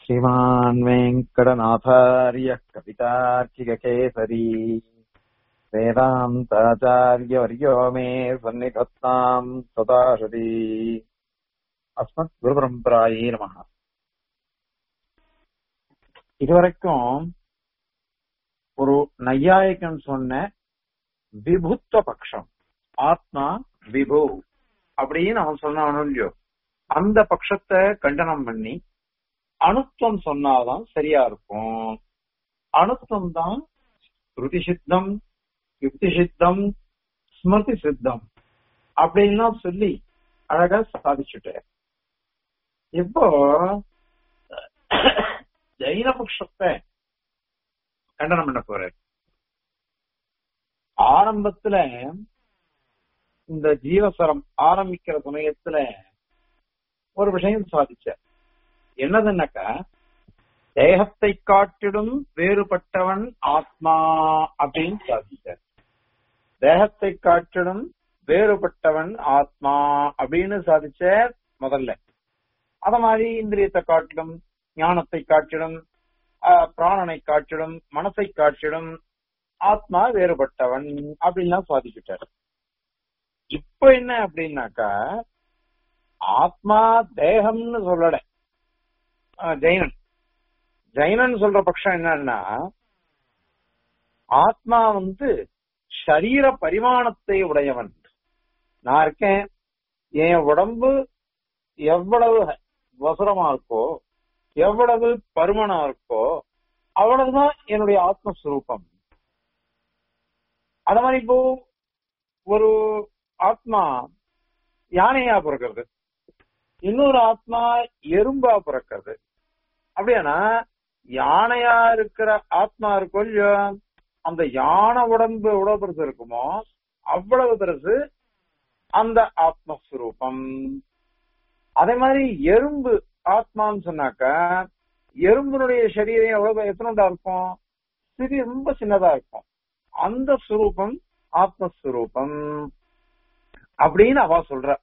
श्रीमान् वेङ्कटनाथार्यः कवितार्किककेसरी वेदान्ताचार्यवर्यो मे सन्निधत्ताम् सदाशती அஸ்மத் குருபரம்பராயே நமக இதுவரைக்கும் ஒரு நையாயிகன் சொன்ன விபுத்த பட்சம் ஆத்மா விபு அப்படின்னு அவன் சொன்னானோ இல்லையோ அந்த பட்சத்தை கண்டனம் பண்ணி அணுத்துவம் சொன்னாதான் சரியா இருக்கும் அணுத்துவம் தான் ஸ்ருதி சித்தம் யுக்தி சித்தம் ஸ்மிருதி சித்தம் அப்படின்லாம் சொல்லி அழகா சாதிச்சுட்டார் இப்போ ஜெயின பட்சத்தை கண்டனம் பண்ண போறாரு ஆரம்பத்துல இந்த ஜீவசரம் ஆரம்பிக்கிற சமயத்துல ஒரு விஷயம் சாதிச்சார் என்னதுன்னாக்கா தேகத்தை காட்டிடும் வேறுபட்டவன் ஆத்மா அப்படின்னு சாதிச்சார் தேகத்தை காட்டிடும் வேறுபட்டவன் ஆத்மா அப்படின்னு சாதிச்ச முதல்ல அத மாதிரி இந்திரியத்தை காட்டிலும் ஞானத்தை காட்டிடும் பிராணனை காட்டிடும் மனசை காட்டிடும் ஆத்மா வேறுபட்டவன் அப்படின்லாம் சாதிச்சுட்டார் இப்ப என்ன அப்படின்னாக்கா ஆத்மா தேகம்னு சொல்லல ஜெயினன் ஜெயினன் சொல்ற பட்சம் என்னன்னா ஆத்மா வந்து சரீர பரிமாணத்தை உடையவன் நான் இருக்கேன் என் உடம்பு எவ்வளவு வசரமா இருக்கோ எவ்வளவு பருமனா இருக்கோ அவ்வளவுதான் என்னுடைய ஆத்மஸ்வரூபம் அத மாதிரி இப்போ ஒரு ஆத்மா யானையா பிறக்கிறது இன்னொரு ஆத்மா எறும்பா பிறக்கிறது அப்படியானா யானையா இருக்கிற ஆத்மா இருக்கும் இல்லையோ அந்த யானை உடம்பு எவ்வளவு பெருசு இருக்குமோ அவ்வளவு பெருசு அந்த ஆத்மஸ்வரூபம் அதே மாதிரி எறும்பு ஆத்மான்னு சொன்னாக்க எறும்பினுடைய சரீரம் எவ்வளவு எத்தனோடா இருக்கும் சிறி ரொம்ப சின்னதா இருக்கும் அந்த சுரூபம் ஆத்மஸ்வரூபம் அப்படின்னு அவ சொல்ற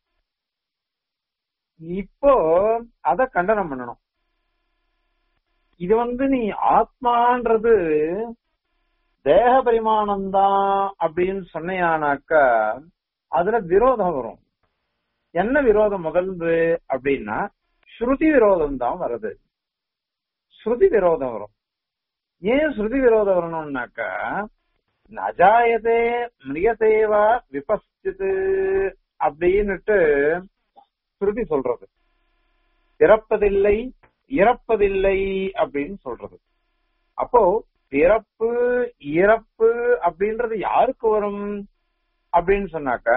இப்போ அத கண்டனம் பண்ணணும் இது வந்து நீ ஆத்மான்றது தேக பரிமாணம் தான் அப்படின்னு சொன்னையானாக்கா அதுல விரோதம் வரும் என்ன விரோதம் முதல்ந்து அப்படின்னா ஸ்ருதி விரோதம் தான் வருது ஸ்ருதி விரோதம் வரும் ஏன் ஸ்ருதி விரோதம் வரணும்னாக்கா நஜாயதே மிரியதேவா விபஸ்தித்து அப்படின்னுட்டு ஸ்ருதி சொல்றது பிறப்பதில்லை இறப்பதில்லை அப்படின்னு சொல்றது அப்போ பிறப்பு இறப்பு அப்படின்றது யாருக்கு வரும் அப்படின்னு சொன்னாக்க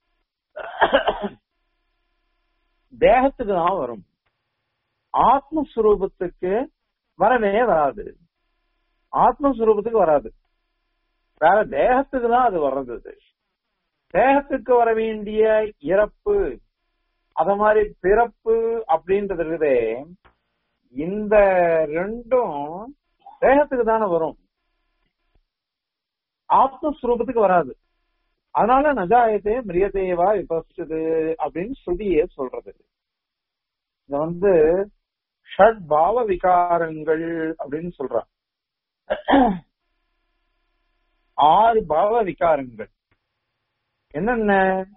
தேகத்துக்கு தான் வரும் ஆத்மஸ்வரூபத்துக்கு வரவே வராது ஆத்மஸ்வரூபத்துக்கு வராது வேற தேகத்துக்கு தான் அது வர்றது தேகத்துக்கு வர வேண்டிய இறப்பு அத மாதிரி பிறப்பு அப்படின்றது இருக்குதே இந்த ரெண்டும் தேகத்துக்கு தானே வரும் ஆத்மஸ்வரூபத்துக்கு வராது அதனால நஜாயத்தே மிரியதேவா விபஸ்து அப்படின்னு ஸ்ருதியே சொல்றது இத வந்து ஷட் பாவ விகாரங்கள் அப்படின்னு சொல்ற ஆறு பாவ விகாரங்கள் என்னென்ன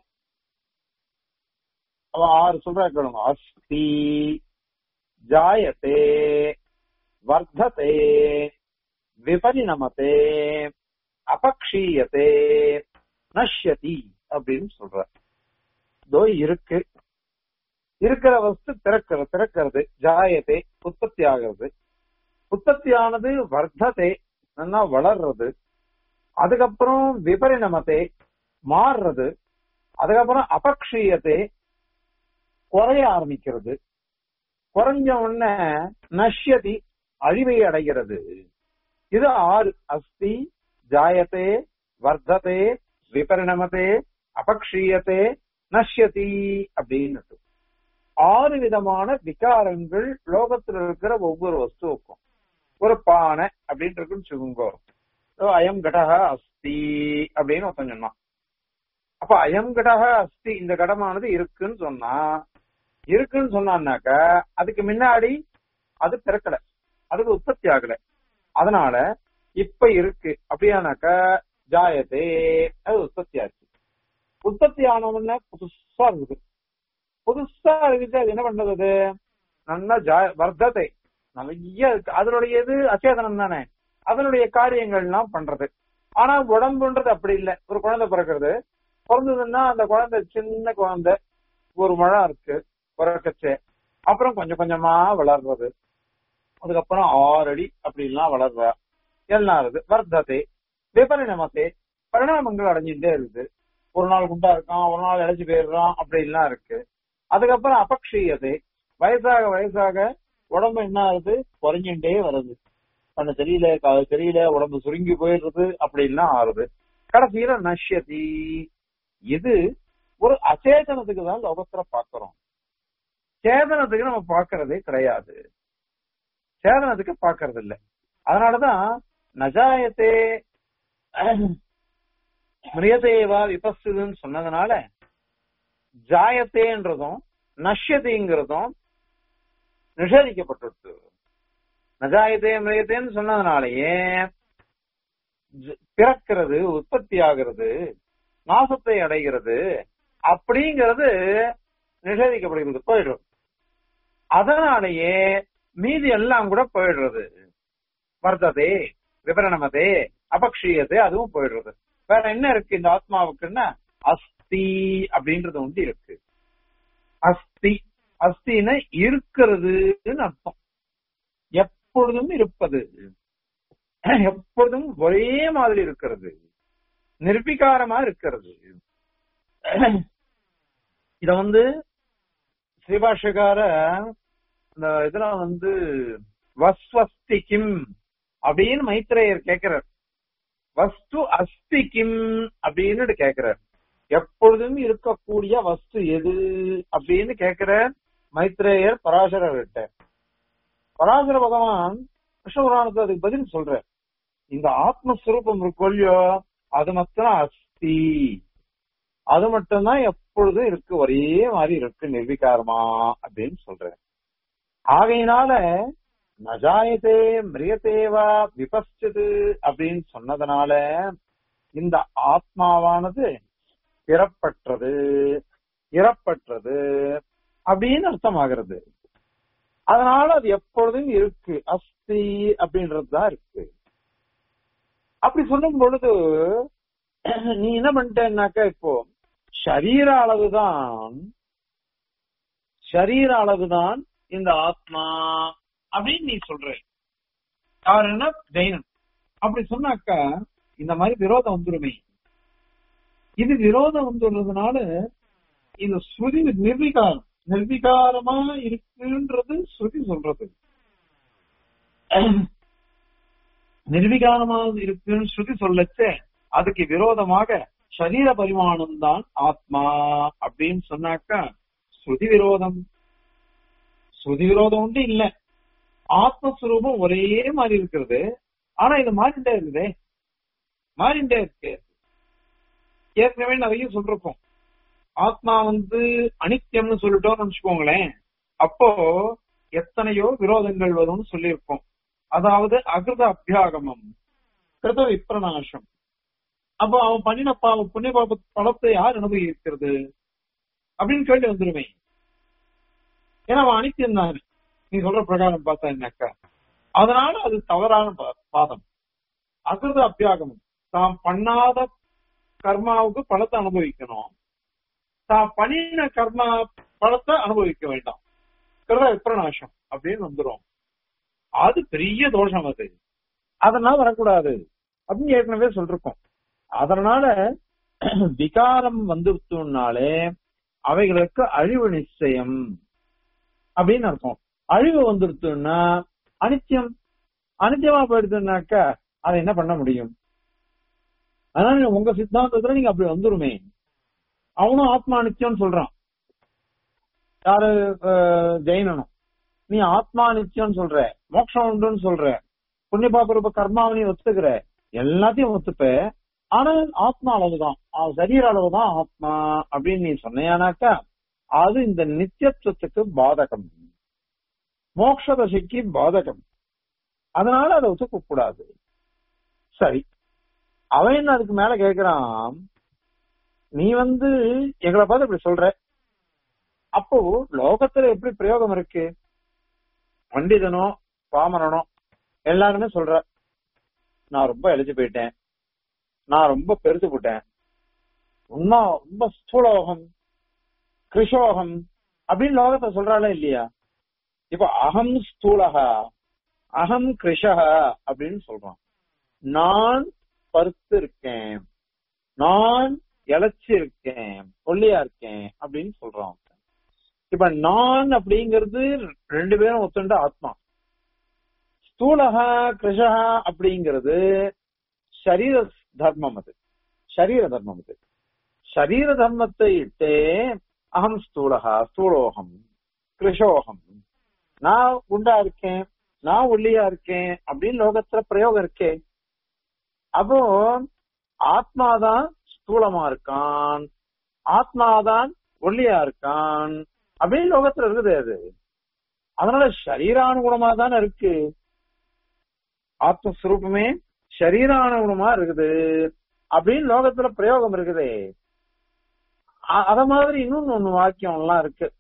அவ ஆறு சொல்றா கேளுங்க அஸ்தி ஜாயத்தே வர்த்ததே விபரிணமத்தே அபக்ஷீயத்தே நஷ்யதி அப்படின்னு சொல்ற தோ இருக்கு இருக்கிற வஸ்து திறக்கிற திறக்கிறது ஜாயத்தை உற்பத்தி ஆகிறது உற்பத்தியானது வர்த்தத்தை நல்லா வளர்றது அதுக்கப்புறம் விபரிணமத்தை மாறுறது அதுக்கப்புறம் அபக்ஷீயத்தை குறைய ஆரம்பிக்கிறது குறைஞ்ச உடனே நஷ்யதி அழிவை அடைகிறது இது ஆறு அஸ்தி ஜாயத்தே வர்த்ததே விபரிணமத்தே அபக்ஷீயத்தே நஷ்யதி அப்படின்னு ஆறு விதமான விகாரங்கள் லோகத்தில் இருக்கிற ஒவ்வொரு வஸ்துவுக்கும் ஒரு பானை அப்படின்னு இருக்குன்னு வச்சுக்கோங்க அயம் கடக அஸ்தி அப்படின்னு ஒருத்தன் சொன்னான் அப்ப அயம் கடக அஸ்தி இந்த கடமானது இருக்குன்னு சொன்னா இருக்குன்னு சொன்னான்னாக்க அதுக்கு முன்னாடி அது பிறக்கல அதுக்கு உற்பத்தி ஆகல அதனால இப்ப இருக்கு அப்படியானாக்கா ஜாயதே அது உற்பத்தி ஆச்சு உற்பத்தி ஆனவுடனே புதுசா இருக்குது புதுசா இருக்குது அது என்ன பண்றது அது நல்லா ஜா வர்த்தத்தை நிறைய இருக்கு அதனுடைய இது அச்சேதனம் தானே அதனுடைய காரியங்கள்லாம் பண்றது ஆனா உடம்புன்றது அப்படி இல்லை ஒரு குழந்தை பிறக்கிறது பிறந்ததுன்னா அந்த குழந்தை சின்ன குழந்தை ஒரு மழை இருக்கு பிறக்கச்சே அப்புறம் கொஞ்சம் கொஞ்சமா வளர்றது அதுக்கப்புறம் ஆறு அடி அப்படிலாம் வளர்றா எல்லாம் இருக்கு வர்த்தத்தை விபரிணமத்தை பரிணாமங்கள் அடைஞ்சுட்டே இருக்குது ஒரு நாள் குண்டா இருக்கான் ஒரு நாள் இழைச்சு போயிடுறான் அப்படிலாம் இருக்கு அதுக்கப்புறம் அபக்ஷீயதை வயசாக வயசாக உடம்பு என்ன ஆகுது குறைஞ்சுட்டே வருது கண்ணு தெரியல காது தெரியல உடம்பு சுருங்கி போயிடுறது அப்படின்லாம் ஆறுது கடைசியில நஷ்யதி இது ஒரு அச்சேதனத்துக்கு தான் லோகத்துல பாக்குறோம் சேதனத்துக்கு நம்ம பாக்குறதே கிடையாது சேதனத்துக்கு பாக்குறது இல்ல அதனாலதான் நஜாயத்தே மிரியதேவா விபஸ்துன்னு சொன்னதுனால ஜாயத்தேன்றதும் நஷ்யத்தைங்கிறதும் நிஷேதிக்கப்பட்டுடுது நஜாயத்தே மிரியத்தேன்னு சொன்னதுனாலயே ஜ- பிறக்கிறது உற்பத்தி ஆகிறது நாசத்தை அடைகிறது அப்படிங்கிறது நிஷேதிக்கப்படுகிறது போயிடும் அதனாலேயே மீதி எல்லாம் கூட போயிடுறது வர்த்ததே விபரணமதே அபக்ஷீயதே அதுவும் போயிடுறது வேற என்ன இருக்கு இந்த ஆத்மாவுக்குன்னா அஸ்தி அப்படின்றது ஒன்று இருக்கு அஸ்தி அஸ்தின்னு இருக்கிறதுன்னு அர்த்தம் எப்பொழுதும் இருப்பது எப்பொழுதும் ஒரே மாதிரி இருக்கிறது நிர்விகாரமா இருக்கிறது இத வந்து ஸ்ரீபாஷகார இந்த இதுல வந்து வஸ்வஸ்தி கிம் அப்படின்னு மைத்ரேயர் கேட்கிறார் வஸ்து அஸ்தி கிம் அப்படின்னு கேட்கிறார் எப்பொழுதும் இருக்கக்கூடிய வஸ்து எது அப்படின்னு கேட்கிற மைத்ரேயர் பராசரர்கிட்ட பராசர பகவான் கிருஷ்ண புராணத்துல அதுக்கு பதில் சொல்ற இந்த ஆத்மஸ்வரூபம் இருக்கும் இல்லையோ அது மட்டும் அஸ்தி அது மட்டும்தான் எப்பொழுதும் இருக்கு ஒரே மாதிரி இருக்கு நிர்விகாரமா அப்படின்னு சொல்றேன் ஆகையினால நஜாயதே மிரியதேவா விபஸ்து அப்படின்னு சொன்னதுனால இந்த ஆத்மாவானது பிறப்பற்றது இறப்பற்றது அப்படின்னு அர்த்தமாகிறது அதனால அது எப்பொழுதும் இருக்கு அஸ்தி அப்படின்றது தான் இருக்கு அப்படி சொல்லும் பொழுது நீ என்ன பண்ணிட்டேன்னாக்கா இப்போ சரீர அளவுதான் சரீர அளவுதான் இந்த ஆத்மா அப்படின்னு நீ சொல்ற அவர் என்ன ஜெயினன் அப்படி சொன்னாக்கா இந்த மாதிரி விரோதம் வந்துருமே இது விரோதம் வந்துடுறதுனால இந்த ஸ்ருதி நிர்விகாரம் நிர்விகாரமா இருக்குன்றது ஸ்ருதி சொல்றது நிர்விகாரமா இருக்குன்னு ஸ்ருதி சொல்லச்சே அதுக்கு விரோதமாக சரீர பரிமாணம் தான் ஆத்மா அப்படின்னு சொன்னாக்கா ஸ்ருதி விரோதம் ஸ்ருதி விரோதம் உண்டு இல்ல ஆத்மஸ்வரூபம் ஒரே மாதிரி இருக்கிறது ஆனா இது மாறிண்டே இருக்குதே மாறிண்டே இருக்கு ஏற்கனவே நிறைய சொல்றோம் ஆத்மா வந்து அனித்தியம்னு சொல்லிட்டோம்னு வச்சுக்கோங்களேன் அப்போ எத்தனையோ விரோதங்கள் வரும்னு சொல்லியிருக்கோம் அதாவது அகிருத அபியாகமம் கிருத விப்ரநாசம் அப்போ அவன் பண்ணின பாவ புண்ணிய பாப பலத்தை யார் அனுபவிக்கிறது அப்படின்னு கேள்வி வந்துருமே ஏன்னா அவன் அனித்தியம் தான் நீ சொல்ற பிரகாரம் பார்த்தா என்னக்கா அதனால அது தவறான பா- பாதம் அகிருத அபியாகமம் தாம் பண்ணாத கர்மாவுக்கு பலத்தை அனுபவிக்கணும் தான் பண்ணின கர்மா பலத்தை அனுபவிக்க வேண்டாம் கிருத விப்ரநாசம் அப்படின்னு வந்துரும் அது பெரிய தோஷம் அது அதனால வரக்கூடாது அப்படின்னு ஏற்கனவே சொல்லிருக்கோம் அதனால விகாரம் வந்துருத்துனாலே அவைகளுக்கு அழிவு நிச்சயம் அப்படின்னு அர்த்தம் அழிவு வந்துருத்துன்னா அனித்தியம் அனித்தியமா போயிடுதுன்னாக்கா அதை என்ன பண்ண முடியும் அதனால உங்க சித்தாந்தத்துல நீங்க அப்படி வந்துருமே அவனும் ஆத்மா நித்தியம்னு சொல்றான் யாரு அஹ், ஜெயினனும் நீ ஆத்மா நித்தியம்னு சொல்ற மோட்சம் உண்டுன்னு சொல்ற புண்ணிய பாபரூப கர்மாவை நீ ஒத்துக்கிற எல்லாத்தையும் ஒத்துப்ப ஆனா ஆத்மா அளவுதான் ஆ, சரீர அளவுதான் ஆத்மா அப்படின்னு நீ சொன்னையானாக்கா அது இந்த நித்தியத்துவத்துக்கு பாதகம் மோட்ச தசைக்கு பாதகம் அதனால அதை ஒத்துக்க கூடாது சரி அவன் என்ன அதுக்கு மேல கேக்குறான் நீ வந்து எங்களை பார்த்து இப்படி சொல்ற அப்போ லோகத்துல எப்படி பிரயோகம் இருக்கு பண்டிதனோ பாமரனோ எல்லாருமே சொல்ற நான் ரொம்ப எழுதி போயிட்டேன் நான் ரொம்ப பெருத்து போட்டேன் இன்னும் ரொம்ப ஸ்தூலோகம் கிருஷோகம் அப்படின்னு லோகத்தை சொல்றாளே இல்லையா இப்ப அகம் ஸ்தூலகா அகம் கிருஷகா அப்படின்னு சொல்றான் நான் பருத்து இருக்கேன் நான் இழைச்சி இருக்கேன் ஒல்லியா இருக்கேன் அப்படின்னு சொல்றான் இப்ப நான் அப்படிங்கிறது ரெண்டு பேரும் ஒத்துண்ட ஆத்மா ஸ்தூலகா கிருஷகா அப்படிங்கிறது சரீர தர்மம் அது சரீர தர்மம் அது சரீர தர்மத்தை இட்டே அகம் ஸ்தூலகா ஸ்தூலோகம் கிருஷோகம் நான் குண்டா இருக்கேன் நான் ஒல்லியா இருக்கேன் அப்படின்னு லோகத்துல பிரயோகம் இருக்கே அப்போ ஆத்மாதான் ஸ்தூலமா இருக்கான் ஆத்மாதான் ஒல்லியா இருக்கான் அப்படின்னு லோகத்துல இருக்குது அது அதனால சரீரானுகுணமா தானே இருக்கு ஆத்மஸ்வரூபமே சரீரானுகுணமா இருக்குது அப்படின்னு லோகத்துல பிரயோகம் இருக்குதே அ- அத மாதிரி இன்னொன்னு ஒண்ணு வாக்கியம் எல்லாம் இருக்கு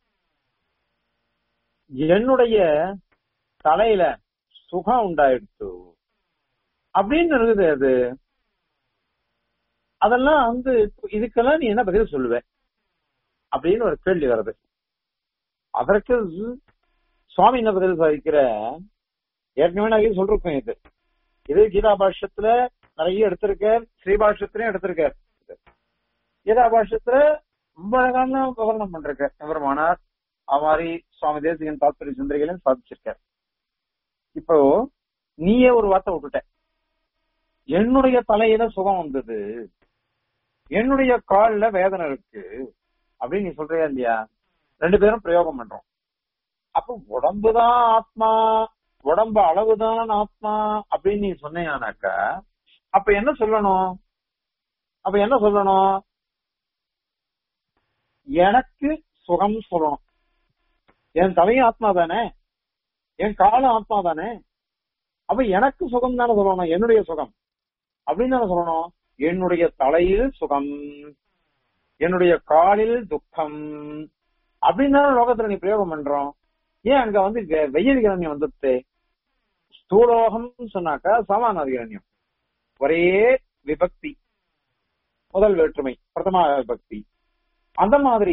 என்னுடைய தலையில சுகம் உண்டாயிடுச்சு அப்படின்னு இருக்குது அது அதெல்லாம் வந்து இதுக்கெல்லாம் நீ என்ன பதில் சொல்லுவ அப்படின்னு ஒரு கேள்வி வருது அதற்கு சுவாமி என்ன பதில் சாதிக்கிற ஏற்கனவே நிறைய சொல்லிருக்கோம் இது இது கீதா பாஷ்யத்துல நிறைய எடுத்திருக்கார் ஸ்ரீபாஷ்யத்திலையும் எடுத்திருக்கார் கீதா பாஷ்யத்துல ரொம்ப அழகான விவரணம் பண்றார் எவருமானார் அது மாதிரி சுவாமி தேசிகன் தாத்பரிய சுந்தரிகளையும் சாதிச்சிருக்கார் இப்போ நீயே ஒரு வார்த்தை விட்டுட்ட என்னுடைய தலையில சுகம் வந்தது என்னுடைய கால்ல வேதனை இருக்கு அப்படின்னு நீ சொல்றியா இல்லையா ரெண்டு பேரும் பிரயோகம் பண்றோம் அப்ப உடம்புதான் ஆத்மா உடம்பு அளவுதான் ஆத்மா அப்படின்னு நீ சொன்னீங்கன்னாக்கா அப்ப என்ன சொல்லணும் அப்ப என்ன சொல்லணும் எனக்கு சுகம் சொல்லணும் என் தலையும் ஆத்மா தானே என் காலம் ஆத்மா தானே அப்ப எனக்கு சுகம் தானே சொல்லணும் என்னுடைய சுகம் அப்படின்னு தானே சொல்லணும் என்னுடைய தலையில் சுகம் என்னுடைய காலில் துக்கம் அப்படின்னு தானே லோகத்துல நீ பிரயோகம் பண்றோம் ஏன் அங்க வந்து வெ- வெயில் கிரண்யம் வந்துட்டு ஸ்தூலோகம் சொன்னாக்கா சமான அதிகரண்யம் ஒரே விபக்தி முதல் வேற்றுமை பிரதமா விபக்தி அந்த மாதிரி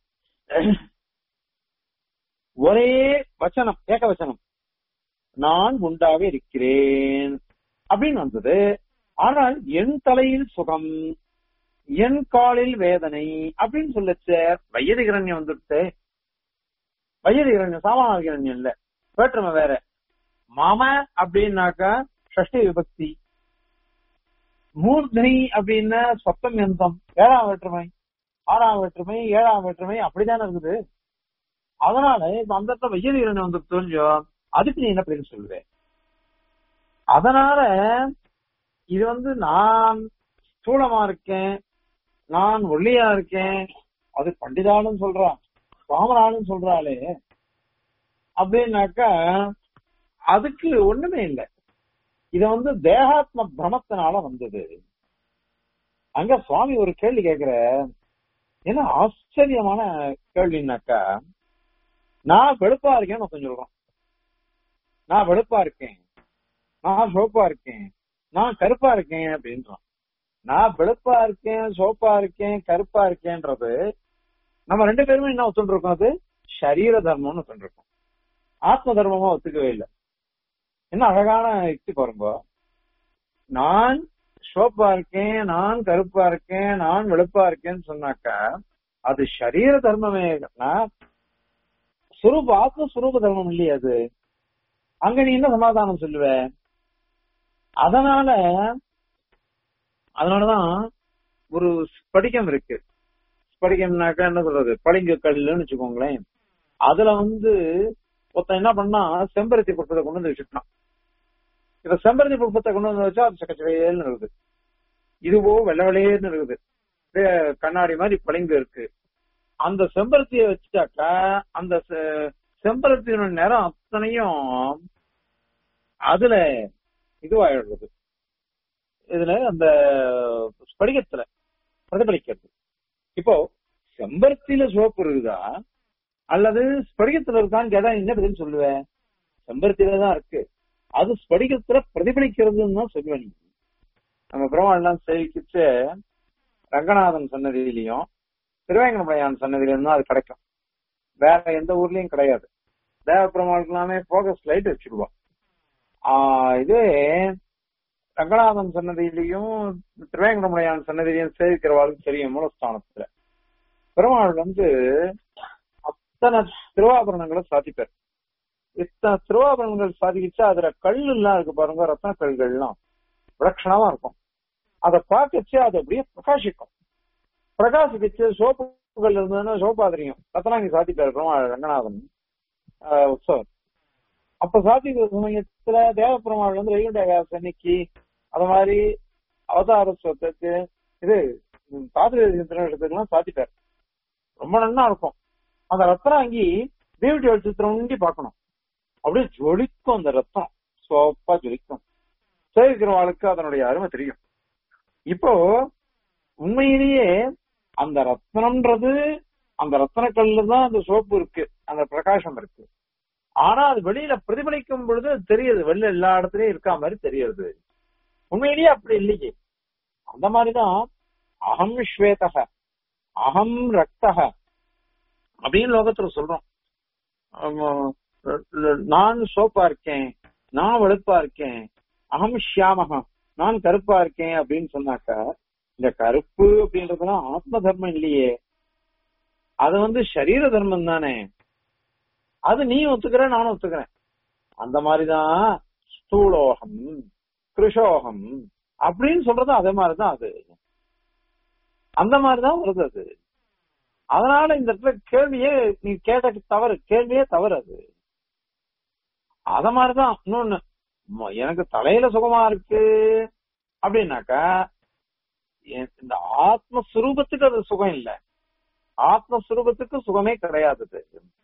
ஒரே வச்சனம் ஏக வச்சனம் நான் உண்டாக இருக்கிறேன் அப்படின்னு வந்தது ஆனால் என் தலையில் சுகம் என் காலில் வேதனை அப்படின்னு சொல்லச்ச வயது கிரண்யம் வந்துட்டு வயது கிரண்யம் சாமான கிரண்யம் இல்ல வேற்றுமை வேற மாம அப்படின்னாக்கா ஷஷ்டி விபக்தி மூர்தனி அப்படின்னா சொத்தம் எந்தம் ஏழாம் வேற்றுமை ஆறாம் வேற்றுமை ஏழாம் வேற்றுமை அப்படித்தானே இருக்குது அதனால இப்ப அந்த இடத்துல வெயில் கிரண்யம் வந்து தெரிஞ்சோம் அதுக்கு நீ என்ன பதில் சொல்லுவ அதனால இது வந்து நான் ஸ்தூலமா இருக்கேன் நான் ஒல்லியா இருக்கேன் அது பண்டிதாலும் சொல்றான் பாமராலும் சொல்றாளே அப்படின்னாக்கா அதுக்கு ஒண்ணுமே இல்லை இத வந்து தேகாத்ம பிரமத்தினால வந்தது அங்க சுவாமி ஒரு கேள்வி கேக்குற என்ன ஆச்சரியமான கேள்வினாக்கா நான் வெளுப்பா இருக்கேன்னு கொஞ்சம் சொல்றோம் நான் வெளுப்பா இருக்கேன் நான் சோப்பா இருக்கேன் நான் கருப்பா இருக்கேன் அப்படின்றான் நான் வெளுப்பா இருக்கேன் சோப்பா இருக்கேன் கருப்பா இருக்கேன்றது நம்ம ரெண்டு பேருமே என்ன ஒத்துருக்கோம் அது சரீர தர்மம்னு ஒத்துருக்கோம் ஆத்ம தர்மமா ஒத்துக்கவே இல்லை என்ன அழகான யுக்தி பாருங்க நான் சோப்பா இருக்கேன் நான் கருப்பா இருக்கேன் நான் வெளுப்பா இருக்கேன்னு சொன்னாக்கா அது சரீர தர்மமே சுரூப ஆத்மஸ்வரூப தர்மம் இல்லையா அது அங்க நீ என்ன சமாதானம் சொல்லுவ அதனால அதனாலதான் ஒரு ஸ்படிகம் இருக்கு ஸ்படிகம்னாக்கா என்ன சொல்றது பளிங்கு கல்லுன்னு வச்சுக்கோங்களேன் அதுல வந்து ஒருத்தன் என்ன பண்ணா செம்பருத்தி புஷ்பத்தை கொண்டு வந்து வச்சுட்டான் இப்ப செம்பருத்தி புஷ்பத்தை கொண்டு வந்து வச்சா அது சக்கச்சவையல்னு இருக்குது இதுவோ வெள்ளை வெள்ளையேன்னு இருக்குது அப்படியே கண்ணாடி மாதிரி பளிங்கு இருக்கு அந்த செம்பருத்தியை வச்சுட்டாக்கா அந்த செ- செம்பருத்தியோட நிறம் அத்தனையும் அதுல இதுவாயிடுறது இதுல அந்த ஸ்படிகத்துல பிரதிபலிக்கிறது இப்போ செம்பருத்தியில சோப்பு இருக்குதா அல்லது ஸ்படிகத்துல இருக்கான்னு கேட்டா என்ன பதில் சொல்லுவேன் செம்பருத்தியில தான் இருக்கு அது ஸ்படிகத்துல பிரதிபலிக்கிறதுன்னு தான் சொல்லுவேன் நீ நம்ம பெருமாள்லாம் சேவிக்கிச்சு ரங்கநாதன் சன்னதியிலையும் திருவேங்கடமுடையான் சன்னதியிலும் தான் அது கிடைக்கும் வேற எந்த ஊர்லயும் கிடையாது தேவ பெருமாளுக்கு எல்லாமே போகஸ் லைட் வச்சிருவோம் ஆஹ் இதே ரங்கநாதன் சன்னதியிலையும் திருவேங்கடமுடையான் சன்னதியிலையும் சேவிக்கிறவாளுக்கு தெரியும் மூலஸ்தானத்துல பெருமாள் வந்து அத்தனை திருவாபரணங்களை சாதிப்பார் இத்தனை திருவாபரணங்கள் சாதிக்கிச்சு அதுல கல் எல்லாம் இருக்கு பாருங்க ரத்ன கல்கள்லாம் விலட்சணமா இருக்கும் அதை பார்க்கச்சு அது அப்படியே பிரகாசிக்கும் பிரகாசிக்கிச்சு சோப்புகள் இருந்ததுன்னா சோப்பா தெரியும் ரத்னாங்கி சாதிப்பார் பெருமாள் ரங்கநாதன் ஆஹ் உற்சவர் அப்ப சாத்திக்கிற சமயத்துல தேவப்பெருமாள் வந்து வைகுண்ட ஏகாதசி அன்னைக்கு அது மாதிரி அவதார சொத்துக்கு இது தாத்திர திருநட்சத்திரத்துக்குலாம் சாத்திட்டார் ரொம்ப நன்னா இருக்கும் அந்த ரத்தம் அங்கி தேவடி சித்திரம் பார்க்கணும் அப்படியே ஜொலிக்கும் அந்த ரத்தம் சோப்பா ஜொலிக்கும் சேவிக்கிறவாளுக்கு அதனுடைய அருமை தெரியும் இப்போ உண்மையிலேயே அந்த ரத்னம்ன்றது அந்த ரத்தனக்கல்ல தான் அந்த சோப்பு இருக்கு அந்த பிரகாசம் இருக்கு ஆனா அது வெளியில பிரதிபலிக்கும் பொழுது அது தெரியுது வெளில எல்லா இடத்துலயும் இருக்கா மாதிரி தெரியுது உண்மையிலேயே அப்படி இல்லையே அந்த மாதிரிதான் அகம் ஸ்வேதக அகம் ரக்தக அப்படின்னு லோகத்துல சொல்றோம் ஆமா, நான் சோப்பா இருக்கேன் நான் வெளுப்பா இருக்கேன் அகம் ஷியாமகா நான் கருப்பா இருக்கேன் அப்படின்னு சொன்னாக்கா இந்த கருப்பு அப்படின்றதுலாம் ஆத்ம தர்மம் இல்லையே அது வந்து சரீர தர்மம் தானே அது நீ ஒத்துக்கிற நானும் ஒத்துக்கிறேன் அந்த மாதிரிதான் ஸ்தூலோகம் கிருஷோகம் அப்படின்னு சொல்றது அதே மாதிரிதான் அது அந்த மாதிரிதான் வருது அது அதனால இந்த இடத்துல கேள்வியே நீ கேட்ட தவறு கேள்வியே தவறு அது அத மாதிரிதான் இன்னொன்னு ம- எனக்கு தலையில சுகமா இருக்கு அப்படின்னாக்கா எ- இந்த ஆத்மஸ்வரூபத்துக்கு அது சுகம் இல்ல ஆத்மஸ்வரூபத்துக்கு சுகமே கிடையாது அது.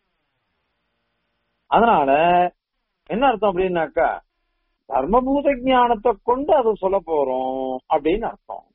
அதனால என்ன அர்த்தம் அப்படின்னாக்கா தர்மபூத ஞானத்தை கொண்டு அதை சொல்ல போறோம் அப்படின்னு அர்த்தம்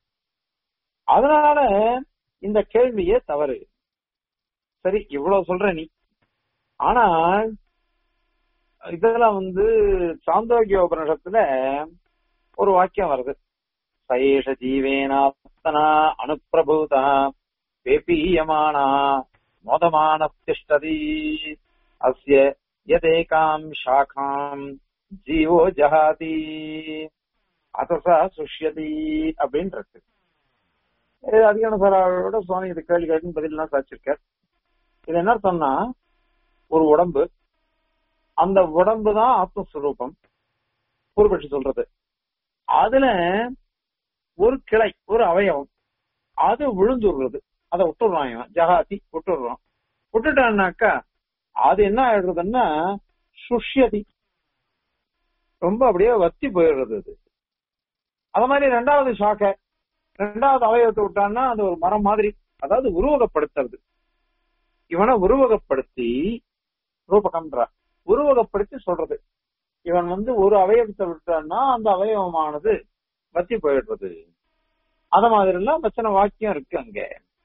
அதனால இந்த கேள்வியே தவறு சரி இவ்வளவு சொல்ற நீ ஆனால் இதுல வந்து சாந்தோக்கிய உபனிஷத்துல ஒரு வாக்கியம் வருது சயேஷ ஜீவேனாத்தனா அனுப்பிரபூதா பேபீயமானா மோதமான திஷ்டதி அஸ்ய யதேகாம் சாகாம் ஜீவோ ஜஹாதி அசசா சுஷ்யதி அப்படின்னு இருக்கு இது அதிகான சாரோட சுவாமி இது கேள்வி கேட்டு பதிலாம் சாச்சிருக்கார் இது என்ன அர்த்தம்னா ஒரு உடம்பு அந்த உடம்பு தான் ஆத்மஸ்வரூபம் பூர்வபட்சி சொல்றது அதுல ஒரு கிளை ஒரு அவயவம் அது விழுந்துடுறது அதை விட்டுடுறான் இவன் ஜகாதி விட்டுடுறான் விட்டுட்டான்னாக்கா அது என்ன ஆயிடுறதுன்னா சுஷ்யதி ரொம்ப அப்படியே வத்தி போயிடுறது அது அது மாதிரி ரெண்டாவது சாக்கை ரெண்டாவது அவயவத்தை விட்டான்னா அது ஒரு மரம் மாதிரி அதாவது உருவகப்படுத்துறது இவனை உருவகப்படுத்தி ரூபகம்ன்றா உருவகப்படுத்தி சொல்றது இவன் வந்து ஒரு அவயவத்தை விட்டான்னா அந்த அவயவமானது வத்தி போயிடுறது அத மாதிரி எல்லாம் வச்சன வாக்கியம் இருக்கு அங்க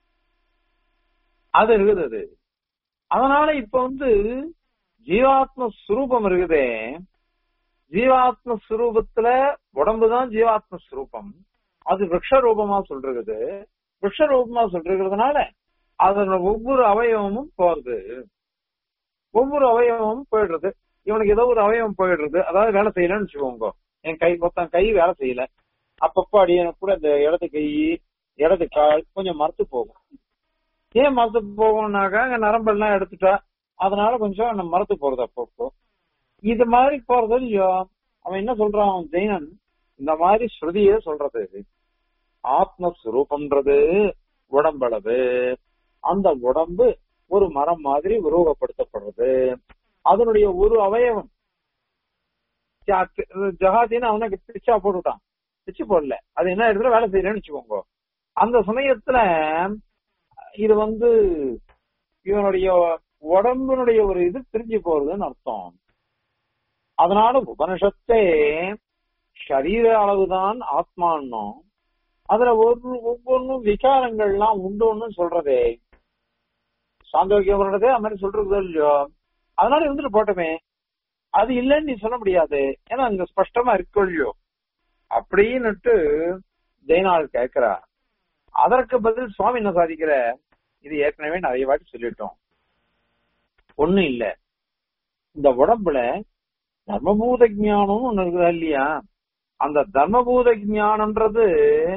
அது இருக்குது அது அதனால இப்ப வந்து ஜீவாத்ம ஸ்வரூபம் இருக்குதே ஜீவாத்ம ஸ்வரூபத்துல உடம்புதான் ஜீவாத்ம ஸ்வரூபம் அது விரக்ஷ ரூபமா சொல்றது விரக்ஷ ரூபமா சொல்றதுனால அதோட ஒவ்வொரு அவயவமும் போறது ஒவ்வொரு அவயவமும் போயிடுறது இவனுக்கு ஏதோ ஒரு அவயவம் போயிடுறது அதாவது வேலை செய்யலன்னு வச்சுக்கோங்க என் கை மொத்தம் கை வேலை செய்யல அப்பப்போ அடி எனக்கு கூட இந்த இடது கை இடது கால் கொஞ்சம் மறுத்து போகும் ஏன் மறுத்து போகும்னாக்கா அங்க நரம்பெல்லாம் எடுத்துட்டா அதனால கொஞ்சம் நம்ம மறுத்து போறது அப்பப்போ இது மாதிரி போறது இல்லையோ அவன் என்ன சொல்றான் அவன் ஜெயினன் இந்த மாதிரி ஸ்ருதியே சொல்றது ஆத்மஸ்வரூபம்ன்றது உடம்பளவு அந்த உடம்பு ஒரு மரம் மாதிரி உருவகப்படுத்தப்படுறது அதனுடைய ஒரு அவயவம் ஜகாதின்னு அவனுக்கு பிச்சா போட்டுட்டான் பிச்சு போடல அது என்ன இடத்துல வேலை செய்யலன்னு வச்சுக்கோங்க அந்த சமயத்துல இது வந்து இவனுடைய உடம்பினுடைய ஒரு இது பிரிஞ்சு போறதுன்னு அர்த்தம் அதனால உபனிஷத்தே சரீர அளவுதான் ஆத்மான்னும் அதுல ஒரு ஒவ்வொன்றும் விகாரங்கள்லாம் உண்டுன்னு சொல்றதே சாந்தோக்கியம்ன்றதே அது மாதிரி சொல்றது இல்லையோ அதனால இருந்துட்டு போட்டோமே அது இல்லைன்னு நீ சொல்ல முடியாது ஏன்னா அங்க ஸ்பஷ்டமா இருக்கு இல்லையோ அப்படின்னுட்டு ஜெயநாள் கேக்குறா அதற்கு பதில் சுவாமி என்ன சாதிக்கிற இது ஏற்கனவே நிறைய வாட்டி சொல்லிட்டோம் ஒண்ணு இல்ல இந்த உடம்புல தர்மபூத ஞானம் ஒண்ணு இருக்குதா இல்லையா அந்த தர்மபூத ஞானம்ன்றது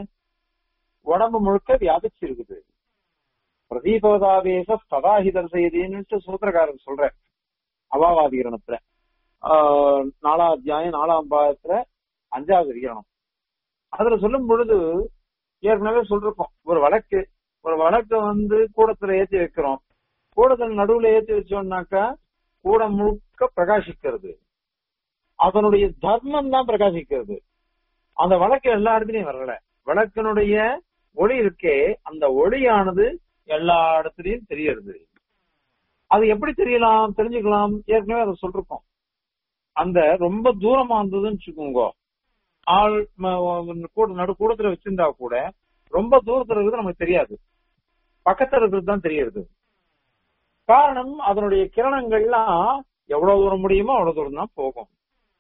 உடம்பு முழுக்க வியாபிச்சு இருக்குது பிரதீபவதாவேச சதாஹிதர் செய்தின்னு சூத்திரக்காரர் சொல்ற அவாவாதிகரணத்துல ஆஹ் நாலாம் அத்தியாயம் நாலாம் பாகத்துல அஞ்சாவது அதிகரணம் அதுல சொல்லும் பொழுது ஏற்கனவே சொல்லிருக்கோம் ஒரு வழக்கு ஒரு வழக்கை வந்து கூடத்துல ஏத்தி வைக்கிறோம் கூடத்துல நடுவுல ஏத்தி வச்சோம்னாக்கா கூடம் முழுக்க பிரகாசிக்கிறது அதனுடைய தர்மம் தான் பிரகாசிக்கிறது அந்த வழக்கு எல்லா இடத்துலயும் வரல வழக்கினுடைய ஒளி இருக்கே அந்த ஒளியானது எல்லா இடத்துலயும் தெரியறது அது எப்படி தெரியலாம் தெரிஞ்சுக்கலாம் ஏற்கனவே அதை சொல்லிருக்கோம் அந்த ரொம்ப தூரமா இருந்ததுன்னு வச்சுக்கோங்க ஆள் ம- கூட நடு கூடத்துல வச்சிருந்தா கூட ரொம்ப தூரத்துல இருக்கிறது நமக்கு தெரியாது பக்கத்துல இருக்கிறது தான் தெரியுது காரணம் அதனுடைய கிரணங்கள்லாம் எவ்வளவு தூரம் முடியுமோ அவ்வளவு தூரம் தான் போகும்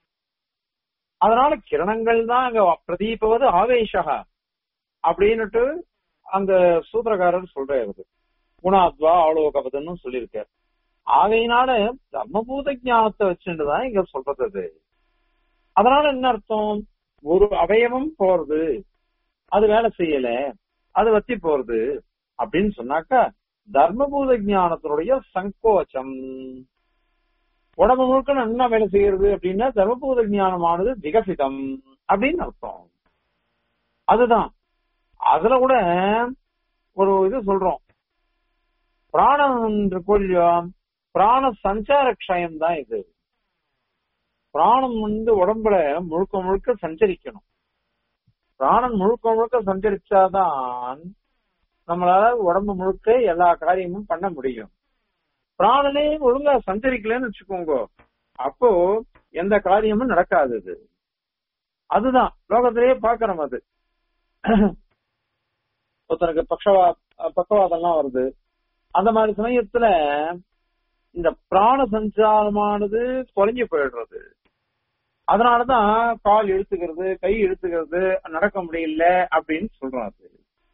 அதனால கிரணங்கள் தான் அங்க பிரதீபவது ஆவேசக அப்படின்னுட்டு அந்த சூத்திரக்காரர் சொல்றாரு குணாத்வா ஆலோகவதன்னு சொல்லியிருக்காரு ஆகையினால தர்மபூத ஞானத்தை வச்சுட்டுதான் இங்க சொல்றது அது அதனால என்ன அர்த்தம் ஒரு அவயவம் போறது அது வேலை செய்யல அது வத்தி போறது அப்படின்னு சொன்னாக்கா தர்மபூத ஞானத்தினுடைய சங்கோச்சம் உடம்பு முழுக்க என்ன வேலை செய்யறது அப்படின்னா தர்மபூத ஞானமானது விகசிதம் அப்படின்னு அர்த்தம் அதுதான் அதுல கூட ஒரு இது சொல்றோம் பிராணம் இல்லையோ பிராண சஞ்சார க்ஷயம் தான் இது பிராணம் வந்து உடம்புல முழுக்க முழுக்க சஞ்சரிக்கணும் பிராணன் முழுக்க முழுக்க சஞ்சரிச்சாதான் நம்மளால உடம்பு முழுக்க எல்லா காரியமும் பண்ண முடியும் பிராணனே ஒழுங்கா சஞ்சரிக்கலன்னு வச்சுக்கோங்க அப்போ எந்த காரியமும் நடக்காது அது அதுதான் லோகத்திலேயே பாக்கிறோம் அது ஒருத்தனுக்கு பக்ஷவா பக்கவாதம்லாம் வருது அந்த மாதிரி சமயத்துல இந்த பிராண சஞ்சாரமானது குறைஞ்சு போயிடுறது அதனாலதான் கால் இழுத்துக்கிறது கை இழுத்துக்கிறது நடக்க முடியல அப்படின்னு சொல்றாரு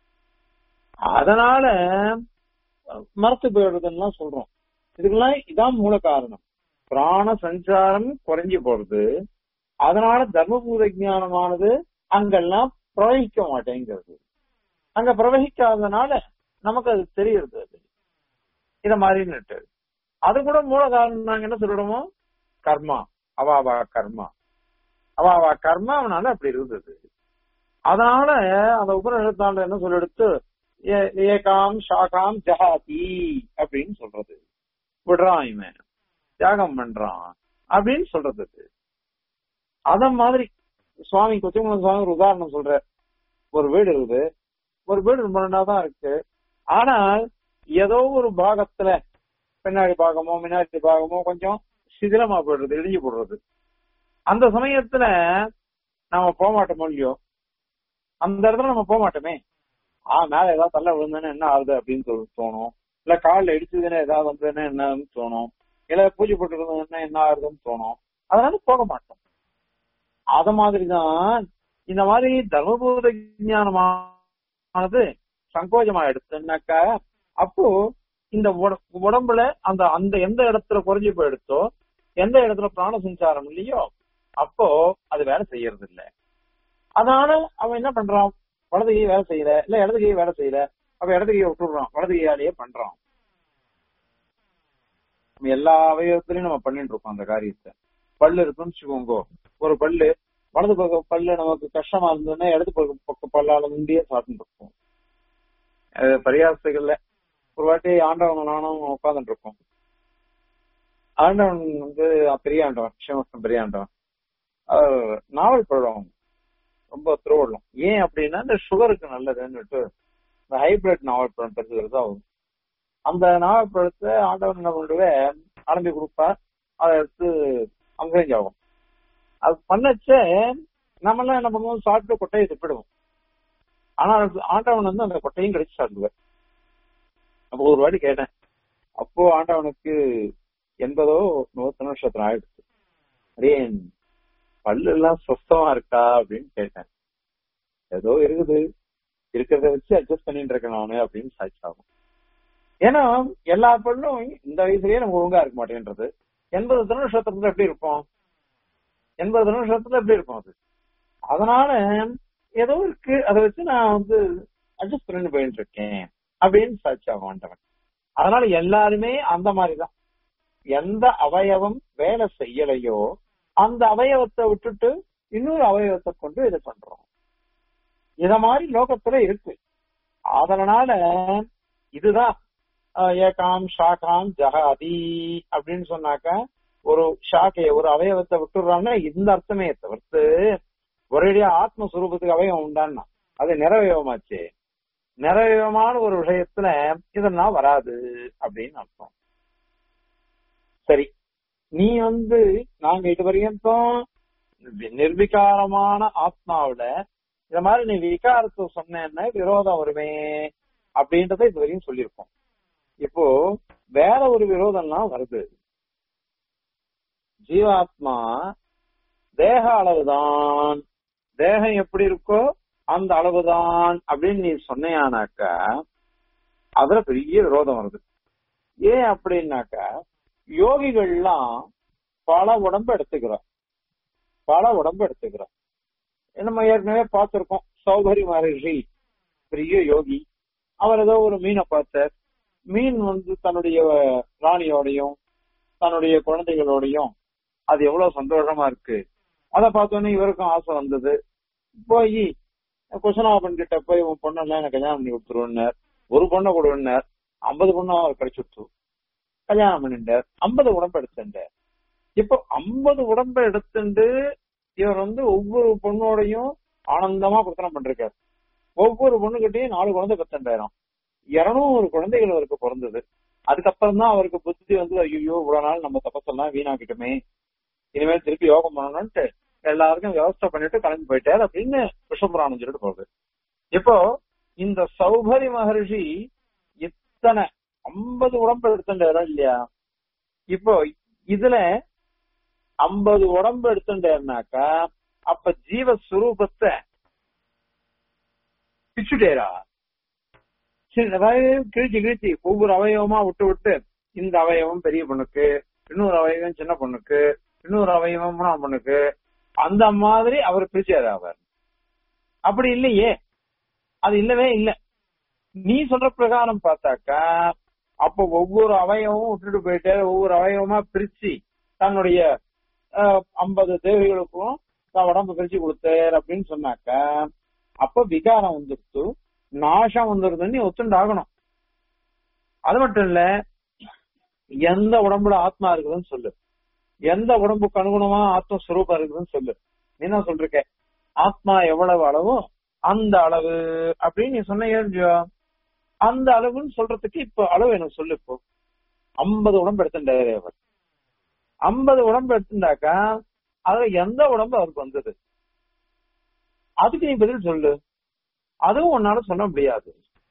அதனால மரத்து போயிடுறதுன்னா சொல்றோம் இதுக்கெல்லாம் இதான் மூல காரணம் பிராண சஞ்சாரம் குறைஞ்சு போறது அதனால தர்மபூத ஞானமானது அங்கெல்லாம் பிரவகிக்க மாட்டேங்கிறது அங்க பிரவகிக்காதனால நமக்கு அது தெரியுது அது இத மாதிரின்னுட்டு அது கூட மூல காரணம் நாங்க என்ன சொல்றோமோ கர்மா அவாவா கர்மா அவாவா கர்மா அவனால அப்படி இருந்தது அதனால அந்த உபநிஷத்தாண்ட என்ன சொல்லெடுத்து ஏ- ஏகாம் ஷாகாம் ஜஹாதி அப்படின்னு சொல்றது விடுறான் இவன் தியாகம் பண்றான் அப்படின்னு சொல்றது அது. அத மாதிரி சுவாமி கொச்சமங்கலம் சுவாமி ஒரு உதாரணம் சொல்ற ஒரு வீடு இருக்குது ஒரு வீடு ரொம்ப நல்லா தான் இருக்கு ஆனால் ஏதோ ஒரு பாகத்துல பின்னாடி பாகமோ முன்னாடி பாகமோ கொஞ்சம் சிதிலமா போயிடுறது இடிஞ்சு போடுறது அந்த சமயத்துல நாம போக மாட்டோமோ இல்லையோ அந்த இடத்துல நம்ம போக மாட்டோமே ஆ மேல ஏதாவது தள்ள விழுந்ததுன்னா என்ன ஆகுது அப்படின்னு சொல்லி தோணும் இல்ல கால்ல இடிச்சதுன்னா ஏதாவது வந்ததுன்னா என்னன்னு தோணும் இல்ல பூஜை போட்டு இருந்ததுன்னா என்ன ஆகுதுன்னு தோணும் அதனால போக மாட்டோம் அத மாதிரிதான் இந்த மாதிரி தர்மபூத ஞானமானது சங்கோஜமா எடுத்துனாக்கா அப்போ இந்த உட- உடம்புல அந்த அந்த எந்த இடத்துல குறைஞ்சு போயிடுச்சோ எந்த இடத்துல பிராண சஞ்சாரம் இல்லையோ அப்போ அது வேலை செய்யறது இல்ல அதனால அவன் என்ன பண்றான் வலது கை வேலை செய்யல இல்ல இடது கை வேலை செய்யல அப்ப இடது கையை விட்டுடுறான் வலது கையாலேயே பண்றான் நம்ம எல்லா அவயவத்திலையும் நம்ம பண்ணிட்டு இருக்கோம் அந்த காரியத்தை பல்லு இருக்குன்னு வச்சுக்கோங்க ஒரு பல்லு வலது பக்கம் பல்லு நமக்கு கஷ்டமா இருந்ததுன்னா இடது பக்கம் பக்கம் பல்லால முண்டியே சாப்பிட்டு இருப்போம் அது பரிகாசங்கள்ல ஒரு வாட்டி ஆண்டவன் நானும் உட்கார்ந்துட்டு இருக்கோம் ஆண்டவன் வந்து பெரிய ஆண்டவன் சிவமஸ்தம் பெரிய ஆண்டவன் அவர் நாவல் பழம் ரொம்ப திருவள்ளும் ஏன் அப்படின்னா இந்த சுகருக்கு நல்லதுன்னுட்டு இந்த ஹைபிரிட் நாவல் பழம் பெருசுகிறது ஆகும் அந்த நாவல் பழத்தை ஆண்டவன் என்ன பண்ணுவே அலம்பி கொடுப்பா அதை எடுத்து அங்கேயும் ஆகும் அது பண்ணச்ச நம்ம எல்லாம் என்ன பண்ணுவோம் சாப்பிட்டு கொட்டையை துப்பிடுவோம் ஆனா ஆண்டவன் வந்து அந்த கொட்டையும் கடிச்சு சாப்பிடுவார் அப்போ ஒரு வாட்டி கேட்டேன் அப்போ ஆண்டவனுக்கு எண்பதோ நூத்தி நட்சத்திரம் ஆயிடுச்சு அடே பல்லு எல்லாம் சுத்தமா இருக்கா அப்படின்னு கேட்டேன் ஏதோ இருக்குது இருக்கிறத வச்சு அட்ஜஸ்ட் பண்ணிட்டு இருக்கேன் நானு அப்படின்னு சாட்சாகும் ஏன்னா எல்லா பல்லும் இந்த வயசுலயே நம்ம ஒழுங்கா இருக்க மாட்டேன்றது எண்பது திருநட்சத்திரத்துல எப்படி இருப்போம் எண்பது திருநட்சத்திரத்துல எப்படி இருக்கும் அது அதனால ஏதோ இருக்கு அதை வச்சு நான் வந்து அட்ஜஸ்ட் பண்ணிட்டு போயிட்டு இருக்கேன் அப்படின்னு சாட்சியாகும் ஆண்டவன் அதனால எல்லாருமே அந்த மாதிரிதான் எந்த அவயவம் வேலை செய்யலையோ அந்த அவயவத்தை விட்டுட்டு இன்னொரு அவயவத்தை கொண்டு இதை பண்றோம் இத மாதிரி லோகத்துல இருக்கு அதனால இதுதான் அஹ், ஏகாம் ஷாகாம் ஜகாதி அப்படின்னு சொன்னாக்க ஒரு ஷாக்கைய ஒரு அவயவத்தை விட்டுடுறாங்கன்னா இந்த அர்த்தமே தவிர்த்து ஒரேடியா ஆத்மஸ்வரூபத்துக்கு அவயவம் உண்டான்னா அது நிறைவயவமாச்சு நிறைவயமான ஒரு விஷயத்துல இதெல்லாம் வராது அப்படின்னு அர்த்தம் சரி நீ வந்து நாங்க இது வரைக்கும் நிர்விகாரமான ஆத்மாவில இந்த மாதிரி நீ விகாரத்தை சொன்னேன்னா விரோதம் வருமே அப்படின்றத இது வரையும் சொல்லியிருக்கோம் இப்போ வேற ஒரு விரோதம்லாம் வருது ஜீவாத்மா தேக அளவுதான் தேகம் எப்படி இருக்கோ அந்த அளவுதான் அப்படின்னு நீ சொன்னையானாக்கா அதுல பெரிய விரோதம் வருது ஏன் அப்படின்னாக்கா யோகிகள்லாம் பல உடம்பு எடுத்துக்கிறோம் பல உடம்பு எடுத்துக்கிறோம் நம்ம ஏற்கனவே பார்த்திருக்கோம் சௌகரி மகர்ஷி பெரிய யோகி அவர் ஏதோ ஒரு மீனை பார்த்தார் மீன் வந்து தன்னுடைய ராணியோடையும் தன்னுடைய குழந்தைகளோடையும் அது எவ்வளவு சந்தோஷமா இருக்கு அதை பார்த்தோன்னே இவருக்கும் ஆசை வந்தது போய் குசனாபன் கிட்ட போய் உன் பொண்ணெல்லாம் எனக்கு கல்யாணம் பண்ணி கொடுத்துருவார் ஒரு பொண்ணை கொடுன்னார் ஐம்பது பொண்ணு அவர் கிடைச்சுட்டு கல்யாணம் பண்ணிட்டார் ஐம்பது உடம்பு எடுத்துட்டார் இப்போ ஐம்பது உடம்பை எடுத்துட்டு இவர் வந்து ஒவ்வொரு பொண்ணோடையும் ஆனந்தமா பிரச்சனம் பண்றாரு ஒவ்வொரு பொண்ணுகிட்டையும் நாலு குழந்தை பெத்தண்டாயிரம் இருநூறு குழந்தைகள் அவருக்கு பிறந்தது அதுக்கப்புறம் தான் அவருக்கு புத்தி வந்து ஐயோ இவ்வளவு நாள் நம்ம தப்பசெல்லாம் வீணாக்கிட்டோமே இனிமேல் திருப்பி யோகம் பண்ணணும்ட்டு எல்லாருக்கும் வியவஸ்தை பண்ணிட்டு கிளம்பி போயிட்டாரு அப்படின்னு விஷபுராணம் சொல்லிட்டு போகுது இப்போ இந்த சௌபரி மகர்ஷி இத்தனை ஐம்பது உடம்பு எடுத்துட்டாரா இல்லையா இப்போ இதுல ஐம்பது உடம்பு எடுத்துட்டாருனாக்கா அப்ப ஜீவஸ்வரூபத்தை பிச்சுட்டேரா சரி அதாவது கிழிச்சு கிழிச்சு ஒவ்வொரு அவயவமா விட்டு விட்டு இந்த அவயவம் பெரிய பொண்ணுக்கு இன்னொரு அவயவம் சின்ன பொண்ணுக்கு இன்னொரு அவயவம் மூணாம் பொண்ணுக்கு அந்த மாதிரி அவர் பிரிச்சாரு அவர் அப்படி இல்லையே அது இல்லவே இல்ல நீ சொல்ற பிரகாரம் பார்த்தாக்கா அப்ப ஒவ்வொரு அவயவமும் விட்டுட்டு போயிட்டு ஒவ்வொரு அவயவமா பிரிச்சு தன்னுடைய ஐம்பது தேவைகளுக்கும் தான் உடம்பு பிரிச்சு கொடுத்தார் அப்படின்னு சொன்னாக்கா அப்ப விகாரம் வந்துடுத்து நாசம் வந்துருதுன்னு நீ ஒத்துண்டாகணும் அது மட்டும் இல்ல எந்த உடம்புல ஆத்மா இருக்குதுன்னு சொல்லு எந்த உடம்புக்கு அனுகுணமா ஆத்மஸ்வரூபம் இருக்குதுன்னு சொல்லு நீ என்ன சொல்றிருக்க ஆத்மா எவ்வளவு அளவோ அந்த அளவு அப்படின்னு நீ சொன்ன அந்த அளவுன்னு சொல்றதுக்கு இப்ப அளவு எனக்கு சொல்லு இப்போ ஐம்பது உடம்பு எடுத்துட்டாரு அவர் ஐம்பது உடம்பு எடுத்துட்டாக்கா அதுல எந்த உடம்பு அவருக்கு வந்தது அதுக்கு நீ பதில் சொல்லு அதுவும் உன்னால சொல்ல முடியாது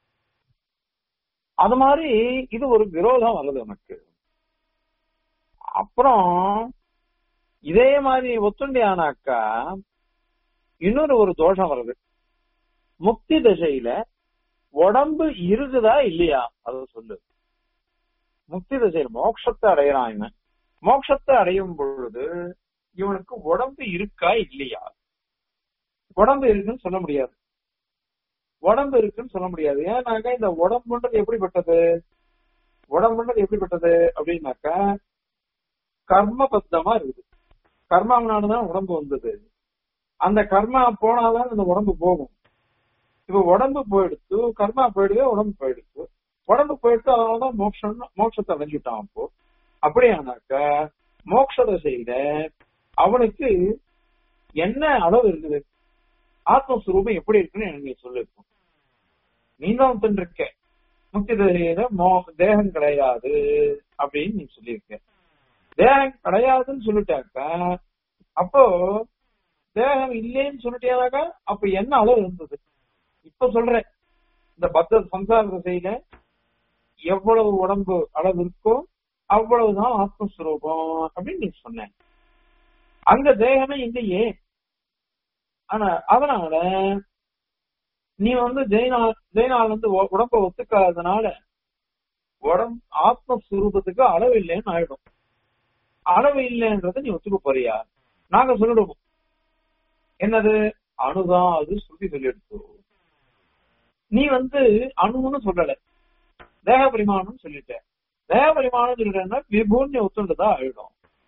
அது மாதிரி இது ஒரு விரோதம் வருது உனக்கு அப்புறம் இதே மாதிரி ஒத்துண்டியானாக்கா இன்னொரு ஒரு தோஷம் வருது முக்தி தசையில உடம்பு இருக்குதா இல்லையா அத சொல்லு முக்தி தசையில மோட்சத்தை அடையறான் இவன் மோட்சத்தை அடையும் பொழுது இவனுக்கு உடம்பு இருக்கா இல்லையா உடம்பு இருக்குன்னு சொல்ல முடியாது உடம்பு இருக்குன்னு சொல்ல முடியாது ஏன்னாக்கா இந்த உடம்புன்றது எப்படிப்பட்டது உடம்புன்றது எப்படிப்பட்டது அப்படின்னாக்கா கர்மபத்தமா இருக்குது கர்மாவனாலதான் உடம்பு வந்தது அந்த கர்மா போனாதான் அந்த உடம்பு போகும் இப்ப உடம்பு போயிடுத்து கர்மா போயிடுது உடம்பு போயிடுச்சு உடம்பு போயிடுத்து அதனாலதான் மோட்சம் மோட்சத்தை அடைஞ்சுட்டான் அப்போ அப்படியானாக்க மோட்ச தசையில அவனுக்கு என்ன அளவு இருக்குது ஆத்மஸ்வரூபம் எப்படி இருக்குன்னு எனக்கு சொல்லிருக்கும் நீ தான் இருக்க முக்கிய தசையில மோ தேகம் கிடையாது அப்படின்னு நீ சொல்லியிருக்க தேகம் கிடையாதுன்னு சொல்லிட்டாக்க அப்போ தேகம் இல்லைன்னு சொல்லிட்டேனாக்கா அப்ப என்ன அளவு இருந்தது இப்ப சொல்றேன் இந்த பத்த சம்சார திசையில எவ்வளவு உடம்பு அளவு இருக்கோ அவ்வளவுதான் ஆத்மஸ்வரூபம் அப்படின்னு நீ சொன்ன அங்க தேகமே இல்லையே ஆனா அதனால நீ வந்து ஜெயினா ஜெயினால் வந்து உ- உடம்ப ஒத்துக்காததுனால உடம்பு ஆத்மஸ்வரூபத்துக்கு அளவு இல்லைன்னு ஆயிடும் அளவு இல்லைன்றதை நீ ஒத்துக்க போறியா நாங்க சொல்லிடுவோம் என்னது அணுதான் அது ஸ்ருதி சொல்லிடுச்சு நீ வந்து அணுன்னு சொல்லல தேக பரிமாணம் சொல்லிட்ட தேக பரிமாணம் சொல்லிட்டேன்னா விபூன்னு ஒத்துண்டுதான் ஆயிடும்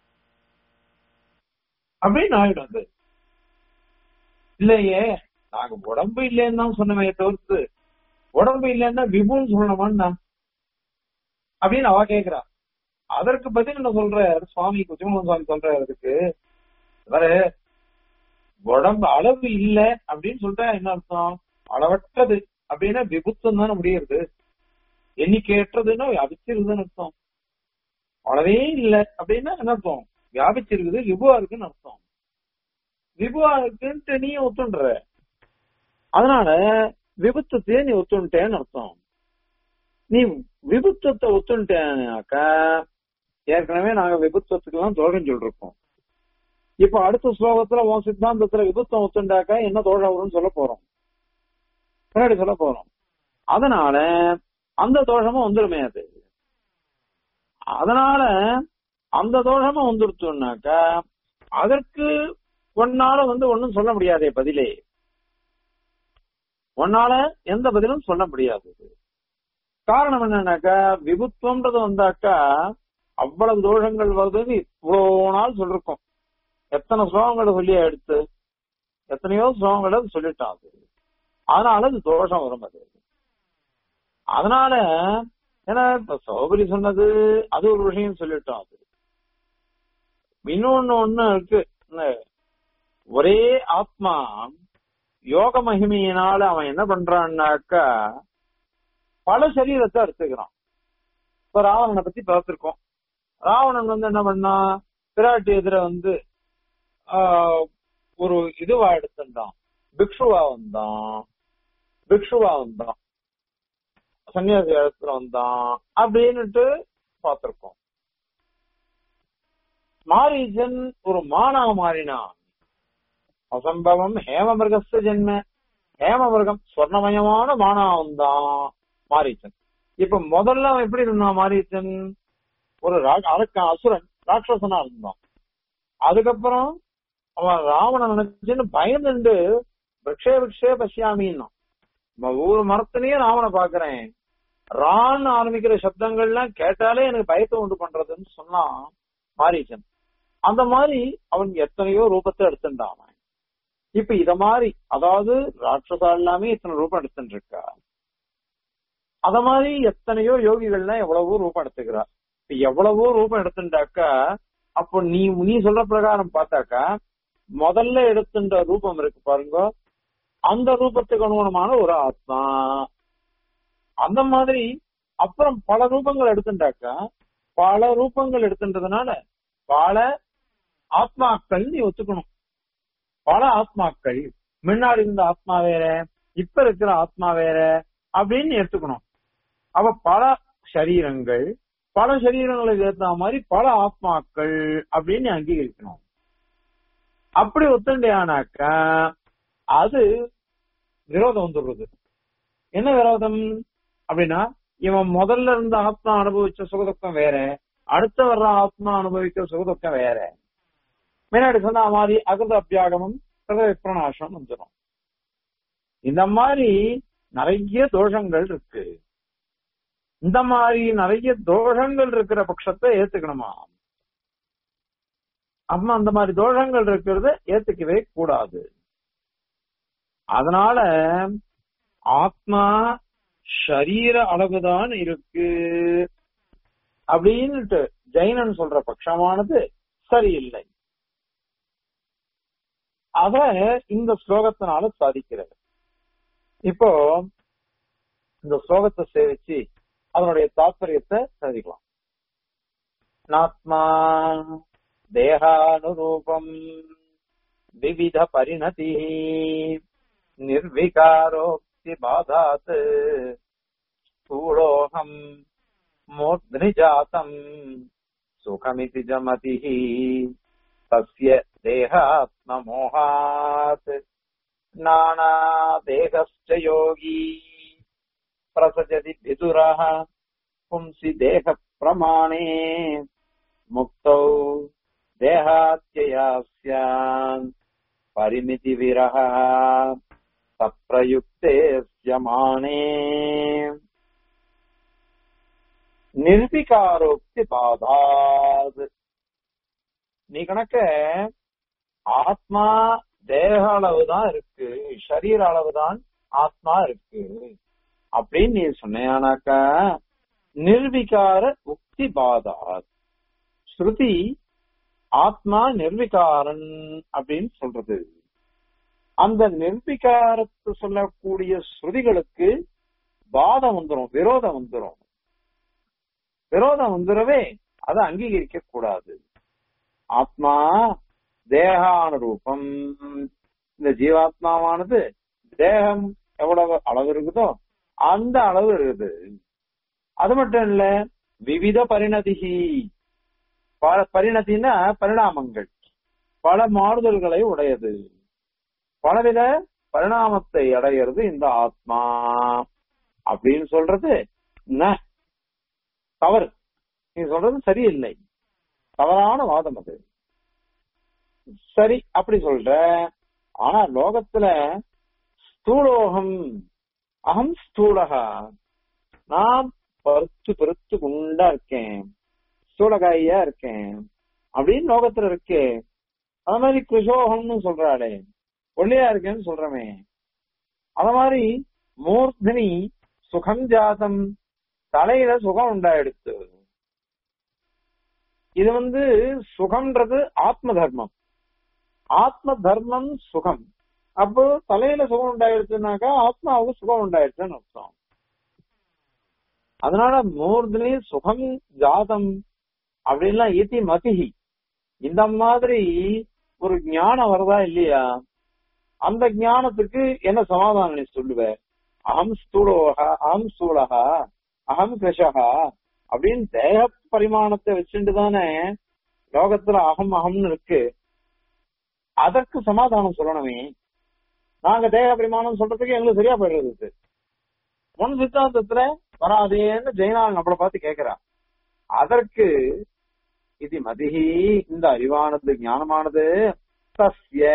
அப்படின்னு ஆயிடும் அது இல்லையே நாங்க உடம்பு இல்லைன்னு தான் சொன்னமே தவிர்த்து உடம்பு இல்லைன்னா விபுன்னு சொல்லணுமான்னா அப்படின்னு அவ கேக்குறா அதற்கு பதில் என்ன சொல்ற சுவாமி குச்சிமன் சுவாமி சொல்ற அதுக்கு வேற உடம்பு அளவு இல்ல அப்படின்னு சொல்லிட்டா என்ன அர்த்தம் அளவற்றது அப்படின்னா விபுத்தம் தானே முடியுது எண்ணிக்கையற்றதுன்னா வியாபிச்சிருதுன்னு அர்த்தம் அளவே இல்ல அப்படின்னா என்ன அர்த்தம் வியாபிச்சிருக்குது விபுவா இருக்குன்னு அர்த்தம் விபுவா இருக்குன்ட்டு நீ ஒத்துன்ற அதனால விபுத்தத்தையே நீ ஒத்துண்டேன்னு அர்த்தம் நீ விபுத்தத்தை ஒத்துண்டேனாக்கா ஏற்கனவே நாங்க விபுத்தத்துக்கு எல்லாம் தோஷம் சொல்லிருக்கோம் இப்ப அடுத்த ஸ்லோகத்துல உன் சித்தாந்தத்துல விபுத்தம் ஒத்துண்டாக்கா என்ன தோஷம் வரும்னு சொல்ல போறோம் பின்னாடி சொல்ல போறோம் அதனால அந்த தோஷமும் வந்துருமே அது அதனால அந்த தோஷமும் வந்துருச்சுனாக்கா அதற்கு ஒன்னால வந்து ஒண்ணும் சொல்ல முடியாதே பதிலே ஒன்னால எந்த பதிலும் சொல்ல முடியாது காரணம் என்னன்னாக்கா விபுத்துவம்ன்றது வந்தாக்கா அவ்வளவு தோஷங்கள் வருதுன்னு இவ்வளவு நாள் சொல்லிருக்கோம் எத்தனை ஸ்லோகங்களை சொல்லி எடுத்து எத்தனையோ ஸ்லோகங்களை சொல்லிட்டான் அது அதனால அது தோஷம் வரும் அது அதனால ஏன்னா இப்ப சௌகரி சொன்னது அது ஒரு விஷயம் சொல்லிட்டோம் அது இன்னொன்னு ஒண்ணு இருக்கு என்ன, ஒரே ஆத்மா யோக மகிமையினால அவன் என்ன பண்றான்னாக்கா பல சரீரத்தை எடுத்துக்கிறான் இப்ப ராவணனை பத்தி பார்த்திருக்கோம் ராவணன் வந்து என்ன பண்ணா பிராட்டி எதிர வந்து ஆஹ், ஒரு இதுவா எடுத்துட்டான் பிக்ஷுவா வந்தான் பிக்ஷுவா வந்தான் சன்னியாசி இடத்துல வந்தான் அப்படின்னுட்டு பார்த்திருக்கோம் மாரீசன் ஒரு மானா மாறினான் அசம்பவம் ஹேமமிருகஸ்த ஜென்ம ஹேமமிருகம் சொர்ணமயமான மானா வந்தான் மாரீசன் இப்ப முதல்ல அவன் எப்படி இருந்தான் மாரீசன் ஒரு ரா- அரக்க அசுரன் ராட்சசனா இருந்தான் அதுக்கப்புறம் அவன் ராவணன் நினைச்சுன்னு பயந்துண்டு விக்ஷே விக்ஷே பசியாமின்னா ஊர் மரத்திலேயே ராவனை பாக்குறேன் ரான்னு ஆரம்பிக்கிற சப்தங்கள்லாம் கேட்டாலே எனக்கு பயத்தை உண்டு பண்றதுன்னு சொன்னான் மாரீசன் அந்த மாதிரி அவன் எத்தனையோ ரூபத்தை எடுத்துட்டான் அவன். இப்ப இத மாதிரி அதாவது ராட்சசா எல்லாமே இத்தனை ரூபம் எடுத்துட்டு இருக்கா அத மாதிரி எத்தனையோ யோகிகள்லாம் எவ்வளவோ ரூபம் எடுத்துக்கிறா இப்ப எவ்வளவோ ரூபம் எடுத்துட்டாக்கா அப்போ நீ நீ சொல்ற பிரகாரம் பார்த்தாக்கா முதல்ல எடுத்துட்ட ரூபம் இருக்கு பாருங்க அந்த ரூபத்துக்கு அனுகுணமான ஒரு ஆத்மா அந்த மாதிரி அப்புறம் பல ரூபங்கள் எடுத்துட்டாக்கா பல ரூபங்கள் எடுத்துன்றதுனால பல ஆத்மாக்கள் நீ ஒத்துக்கணும் பல ஆத்மாக்கள் முன்னாடி இருந்த ஆத்மா வேற இப்ப இருக்கிற ஆத்மா வேற அப்படின்னு நீ எடுத்துக்கணும் அவ பல சரீரங்கள் பல சரீரங்களுக்கு ஏத்த மாதிரி பல ஆத்மாக்கள் அப்படின்னு நீ அங்கீகரிக்கணும் அப்படி ஒத்துண்டையானாக்கா அது விரோதம் வந்துடுறது என்ன விரோதம் அப்படின்னா இவன் முதல்ல இருந்த ஆத்மா அனுபவிச்ச சுகதுக்கம் வேற அடுத்த வர்ற ஆத்மா அனுபவிக்கிற சுகதுக்கம் வேற முன்னாடி சொன்ன மாதிரி அகிருத அபியாகமம் கிருத விப்ரணாசம் வந்துடும் இந்த மாதிரி நிறைய தோஷங்கள் இருக்கு இந்த மாதிரி நிறைய தோஷங்கள் இருக்கிற பட்சத்தை ஏத்துக்கணுமா அம்மா அந்த மாதிரி தோஷங்கள் இருக்கிறத ஏத்துக்கவே கூடாது அதனால ஆத்மா ஷரீர அளவுதான் இருக்கு அப்படின்னுட்டு ஜெயினன் சொல்ற பட்சமானது சரியில்லை அத இந்த ஸ்லோகத்தினால சாதிக்கிறது இப்போ இந்த ஸ்லோகத்தை சேவிச்சு அதனுடைய தாற்பயத்தை சாதிக்கலாம் நாத்மா தேகானுரூபம் விவித பரிணதி நிர்விகாரோக்தி பாதாத் ஸ்தூலோகம் மூர்த்னி ஜாதம் சுகமிதி ஜமதிः तस्य देहात्ममोहात् नानादेहश्च योगी प्रसजति विदुरः पुंसि देहप्रमाणे मुक्तौ देहात्यया स्यान् परिमितिविरहः तत्प्रयुक्ते स्यमाणे நிர்விகாரோக்தி பாதாத் நீ கணக்க ஆத்மா தேக அளவுதான் இருக்கு சரீர அளவுதான் ஆத்மா இருக்கு அப்படின்னு நீ சொன்னையானாக்கா நிர்விகார உக்தி பாதாத் ஸ்ருதி ஆத்மா நிர்விகாரன் அப்படின்னு சொல்றது அந்த நிர்விகாரத்தை சொல்லக்கூடிய ஸ்ருதிகளுக்கு பாதம் வந்துரும் விரோதம் வந்துரும் விரோதம் வந்துடவே அதை அங்கீகரிக்க கூடாது ஆத்மா தேகானுரூபம் இந்த ஜீவாத்மாவானது தேகம் எவ்வளவு அளவு இருக்குதோ அந்த அளவு இருக்குது அது மட்டும் இல்ல விவித பரிணதிகி பல பரிணதினா பரிணாமங்கள் பல மாறுதல்களை உடையது பலவித பரிணாமத்தை அடையிறது இந்த ஆத்மா அப்படின்னு சொல்றது ந தவறு நீ சொல்றது சரியில்லை தவறான வாதம் அது சரி அப்படி சொல்ற ஆனா லோகத்துல ஸ்தூலோகம் அகம் ஸ்தூலகா நான் பருத்து பெருத்து குண்டா இருக்கேன் ஸ்தூலகாயா இருக்கேன் அப்படின்னு லோகத்துல இருக்கே அது மாதிரி கிருஷோகம்னு சொல்றாளே ஒல்லியா இருக்கேன்னு சொல்றமே அத மாதிரி மூர்த்தினி சுகம் ஜாதம் தலையில சுகம் உண்டாயிடுத்து இது வந்து சுகம்ன்றது ஆத்ம தர்மம் ஆத்ம தர்மம் சுகம் அப்போ தலையில சுகம் உண்டாயிடுச்சுனாக்கா ஆத்மாவுக்கு சுகம் உண்டாயிடுச்சுன்னு அர்த்தம் அதனால மூர்தினி சுகம் ஜாதம் அப்படின்லாம் இத்தி மதிஹி இந்த மாதிரி ஒரு ஞானம் வருதா இல்லையா அந்த ஞானத்துக்கு என்ன சமாதானம் நீ சொல்லுவ அகம் ஸ்தூலோகா அகம் ஸ்தூலகா அகம் கிருஷகா அப்படின்னு தேக பரிமாணத்தை வச்சுட்டு தானே லோகத்துல அகம் அகம்னு இருக்கு அதற்கு சமாதானம் சொல்லணுமே நாங்க தேக பரிமாணம் சொல்றதுக்கு எங்களுக்கு சரியா போயிடுறது முன் சித்தாந்தத்துல வராதேன்னு ஜெயநாள் நம்மளை பார்த்து கேக்குறா அதற்கு இது மதிஹி இந்த அறிவானது ஞானமானது தஸ்ய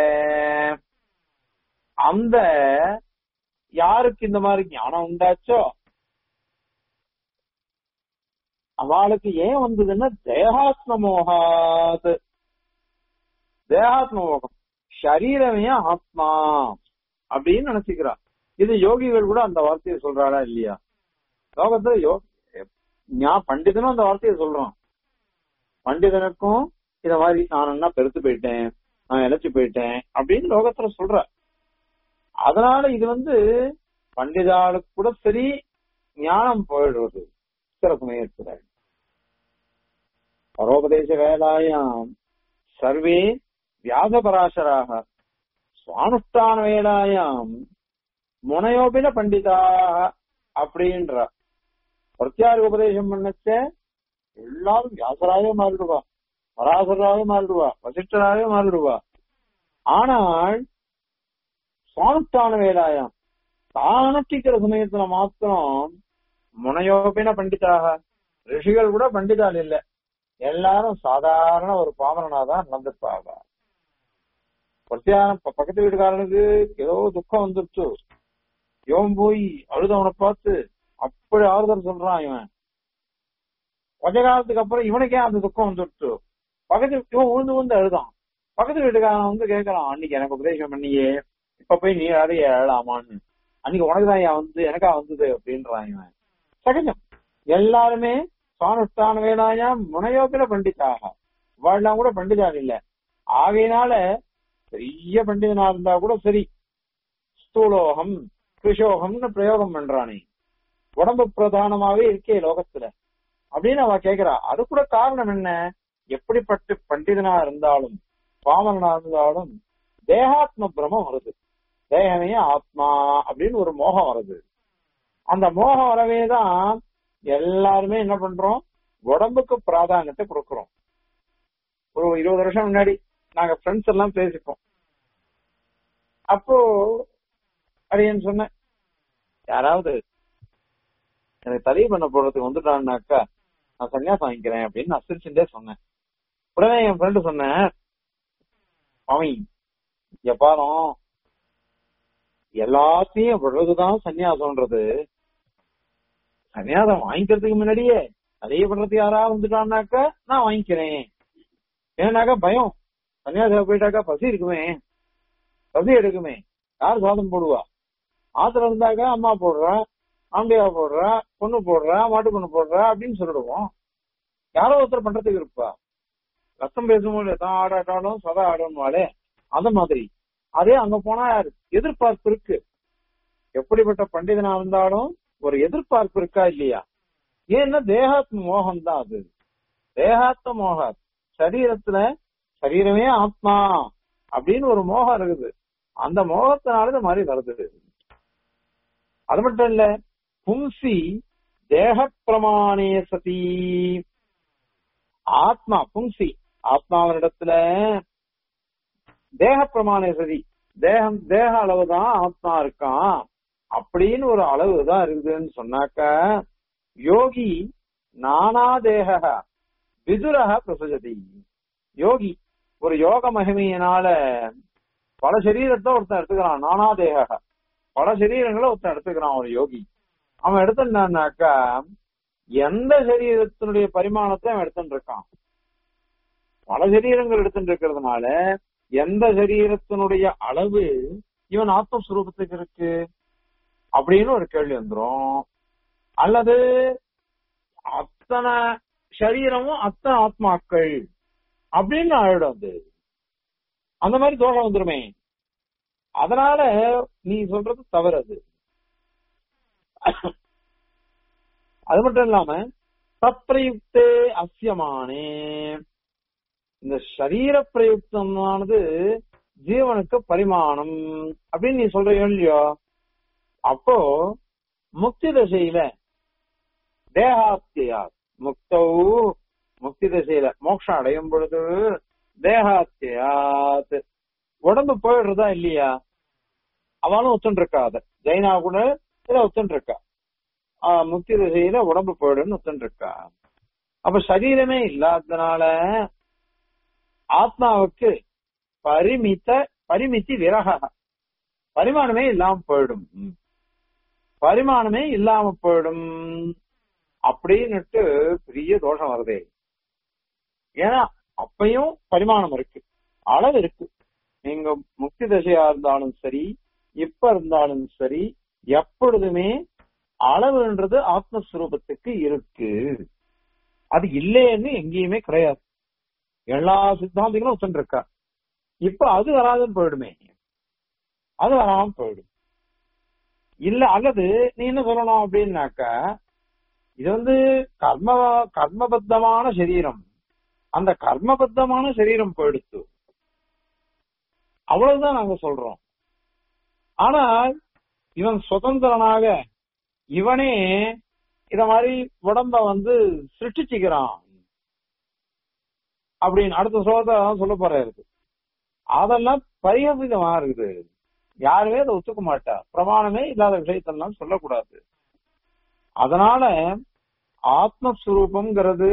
அந்த யாருக்கு இந்த மாதிரி ஞானம் உண்டாச்சோ அவளுக்கு ஏன் வந்ததுன்னா தேகாத்ம மோகாத் தேகாத்ம மோகம் சரீரமே ஆத்மா அப்படின்னு நினைச்சுக்கிறா இது யோகிகள் கூட அந்த வார்த்தையை சொல்றாளா இல்லையா லோகத்துல யோ ஞா- பண்டிதனும் அந்த வார்த்தையை சொல்றான் பண்டிதனுக்கும் இத மாதிரி நான் என்ன பெருத்து போயிட்டேன் நான் இழைச்சு போயிட்டேன் அப்படின்னு லோகத்துல சொல்ற அதனால இது வந்து பண்டிதாளுக்கு கூட சரி ஞானம் போயிடுறது சில சமயத்துல பரோபதேச வேலாயாம் சர்வே வியாசபராசராக சுவானுஷ்டான வேலாயாம் முனையோபின பண்டிதாக அப்படின்ற பிரத்யாரி உபதேசம் பண்ணச்ச எல்லாரும் வியாசராவே மாறிடுவா பராசராவே மாறிடுவா வசிஷ்டராவே மாறிடுவா ஆனால் சுவானுஷ்டான வேலாயாம் தான் அனுஷ்டிக்கிற சமயத்துல மாத்திரம் முனையோபின பண்டிதாக ரிஷிகள் கூட பண்டிதால் இல்ல எல்லாரும் சாதாரண ஒரு பாமரனா தான் நடந்திருப்பாங்க பிரத்யானம் ப- பக்கத்து வீட்டுக்காரனுக்கு ஏதோ துக்கம் வந்துருச்சு இவன் போய் அழுதவனை பார்த்து அப்படி ஆறுதல் சொல்றான் இவன் கொஞ்ச காலத்துக்கு அப்புறம் இவனுக்கே அந்த துக்கம் வந்துருச்சு பக்கத்து இவன் உழுந்து உழுந்து அழுதான் பக்கத்து வீட்டுக்காரன் வந்து கேட்கறான் அன்னைக்கு எனக்கு உபதேசம் பண்ணியே இப்ப போய் நீ அடைய எழலாமான்னு அன்னைக்கு உனக்குதான் ஏன் வந்து எனக்கா வந்தது அப்படின்றான் இவன் சகஜம் எல்லாருமே சுவானுஷ்டான வேலாயா முனையோக்கில பண்டிதாக வாழலாம் கூட பண்டிதார் இல்ல ஆகையினால பெரிய பண்டிதனா இருந்தா கூட சரி ஸ்தூலோகம் கிருஷோகம்னு பிரயோகம் பண்றானே உடம்பு பிரதானமாவே இருக்கே லோகத்துல அப்படின்னு அவ கேக்குறா அது கூட காரணம் என்ன எப்படிப்பட்ட பண்டிதனா இருந்தாலும் பாமரனா இருந்தாலும் தேகாத்ம பிரமம் வருது தேகமே ஆத்மா அப்படின்னு ஒரு மோகம் வருது அந்த மோகம் வரவே தான் எல்லாருமே என்ன பண்றோம் உடம்புக்கு பிராதானியத்தை கொடுக்கிறோம் ஒரு இருபது வருஷம் முன்னாடி நாங்க ஃப்ரெண்ட்ஸ் எல்லாம் பேசிப்போம் அப்போ அடியேன்னு சொன்னேன் யாராவது எனக்கு தலி பண்ண போறதுக்கு வந்துட்டான்னாக்கா நான் சன்னியாசம் வாங்கிக்கிறேன் அப்படின்னு நான் சிரிச்சுட்டே சொன்னேன் உடனே என் ஃப்ரெண்டு சொன்னேன் அவன் எப்பாரும் எல்லாத்தையும் விடுறதுதான் சன்னியாசம்ன்றது சன்னியாசம் வாங்கிக்கிறதுக்கு முன்னாடியே அதே பண்றதுக்கு யாராவது வந்துட்டான்னாக்கா நான் வாங்கிக்கிறேன் ஏன்னாக்கா பயம் சன்னியாசம் போயிட்டாக்கா பசி இருக்குமே பசி எடுக்குமே யார் சாதம் போடுவா ஆத்துல இருந்தாக்கா அம்மா போடுறா ஆம்பியா போடுறா பொண்ணு போடுறா மாட்டு பொண்ணு போடுறா அப்படின்னு சொல்லிடுவோம் யாரோ ஒருத்தர் பண்றதுக்கு இருப்பா ரத்தம் பேசும்போது தான் ஆடாட்டாலும் சதா ஆடணும்னாலே அந்த மாதிரி அதே அங்க போனா எதிர்பார்ப்பு இருக்கு எப்படிப்பட்ட பண்டிதனா இருந்தாலும் ஒரு எதிர்பார்ப்பு இருக்கா இல்லையா ஏன்னா தேகாத்ம மோகம் தான் அது தேகாத்ம மோகம் சரீரத்துல சரீரமே ஆத்மா அப்படின்னு ஒரு மோகம் இருக்குது அந்த மோகத்தினால இந்த மாதிரி வருது அது மட்டும் இல்ல பும்சி தேக பிரமாணே சதி ஆத்மா பும்சி ஆத்மாவனிடத்துல தேக பிரமாணே சதி தேகம் தேக அளவு தான் ஆத்மா இருக்கான் அப்படின்னு ஒரு அளவு தான் இருக்குதுன்னு சொன்னாக்க யோகி நானா தேக விதுரக பிரசஜதி யோகி ஒரு யோக மகிமையினால பல சரீரத்தை ஒருத்தன் எடுத்துக்கிறான் நானா தேக பல சரீரங்களை ஒருத்தன் எடுத்துக்கிறான் ஒரு யோகி அவன் எடுத்துட்டான்னாக்கா எந்த சரீரத்தினுடைய பரிமாணத்தை அவன் எடுத்துட்டு இருக்கான் பல சரீரங்கள் எடுத்துட்டு இருக்கிறதுனால எந்த சரீரத்தினுடைய அளவு இவன் ஆத்மஸ்வரூபத்துக்கு இருக்கு அப்படின்னு ஒரு கேள்வி வந்துரும் அல்லது அத்தனை சரீரமும் அத்தனை ஆத்மாக்கள் அப்படின்னு ஆயிடும் அது அந்த மாதிரி தோஷம் வந்துருமே அதனால நீ சொல்றது தவறு அது அது மட்டும் இல்லாம தத்பிரயுக்தே அசியமானே இந்த சரீர பிரயுக்தமானது ஜீவனுக்கு பரிமாணம் அப்படின்னு நீ சொல்றியோ இல்லையோ அப்போ முக்தி தசையில தேகாத்தியா முக்தௌ முக்தி தசையில மோட்சம் அடையும் பொழுது தேகாத்தியாத் உடம்பு போயிடுறதா இல்லையா அவனும் ஒத்துன்னு இருக்கா அத ஜெயினா கூட இதை ஒத்துன்னு இருக்கா ஆஹ் முக்தி திசையில உடம்பு போயிடுன்னு ஒத்துன்னு இருக்கா அப்ப சரீரமே இல்லாததுனால ஆத்மாவுக்கு பரிமித்த பரிமித்தி விரக பரிமாணமே இல்லாம போயிடும் பரிமாணமே இல்லாம போயிடும் அப்படின்னுட்டு பெரிய தோஷம் வருதே ஏன்னா அப்பயும் பரிமாணம் இருக்கு அளவு இருக்கு நீங்க முக்தி தசையா இருந்தாலும் சரி இப்ப இருந்தாலும் சரி எப்பொழுதுமே அளவுன்றது ஆத்மஸ்வரூபத்துக்கு இருக்கு அது இல்லைன்னு எங்கேயுமே கிடையாது எல்லா சித்தாந்திகளும் ஒத்துருக்கா இப்ப அது வராதுன்னு போயிடுமே அது வராம போயிடும் இல்ல அல்லது நீ என்ன சொல்லணும் அப்படின்னாக்கா இது வந்து கர்ம கர்மபத்தமான சரீரம் அந்த கர்மபத்தமான சரீரம் போயிடுத்து அவ்வளவுதான் நாங்க சொல்றோம் ஆனால் இவன் சுதந்திரனாக இவனே இத மாதிரி உடம்ப வந்து சிருஷ்டிச்சுக்கிறான் அப்படின்னு அடுத்த சோதத்தை சொல்ல போறாரு அதெல்லாம் பரிகசிதமா இருக்குது யாருமே அதை ஒத்துக்க மாட்டா பிரமாணமே இல்லாத விஷயத்தெல்லாம் சொல்லக்கூடாது அதனால ஆத்மஸ்வரூபம்ங்கிறது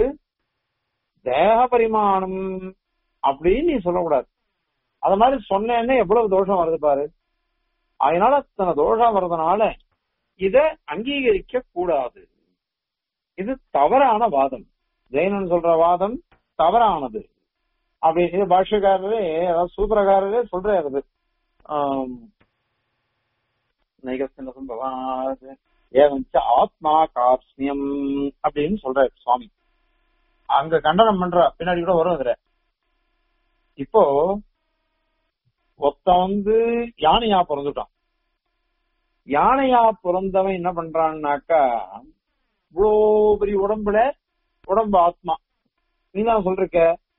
தேக பரிமாணம் அப்படின்னு நீ சொல்லக்கூடாது அது மாதிரி சொன்னேன்னு எவ்வளவு தோஷம் வருது பாரு அதனால அத்தனை தோஷம் வர்றதுனால இத அங்கீகரிக்க கூடாது இது தவறான வாதம் ஜெயனன் சொல்ற வாதம் தவறானது அப்படி இது பாஷ்யக்காரரே அதாவது சூத்திரக்காரரே சொல்றாரு நைகஸ்தின சம்பவாது ஏவஞ்ச ஆத்மா கார்ஸ்மியம் அப்படின்னு சொல்றாரு சுவாமி அங்க கண்டனம் பண்ற பின்னாடி கூட வரும் இதுல இப்போ ஒருத்த வந்து யானையா பிறந்துட்டான் யானையா பிறந்தவன் என்ன பண்றான்னாக்கா இவ்வளோ பெரிய உடம்புல உடம்பு ஆத்மா நீ தான் சொல்றிருக்க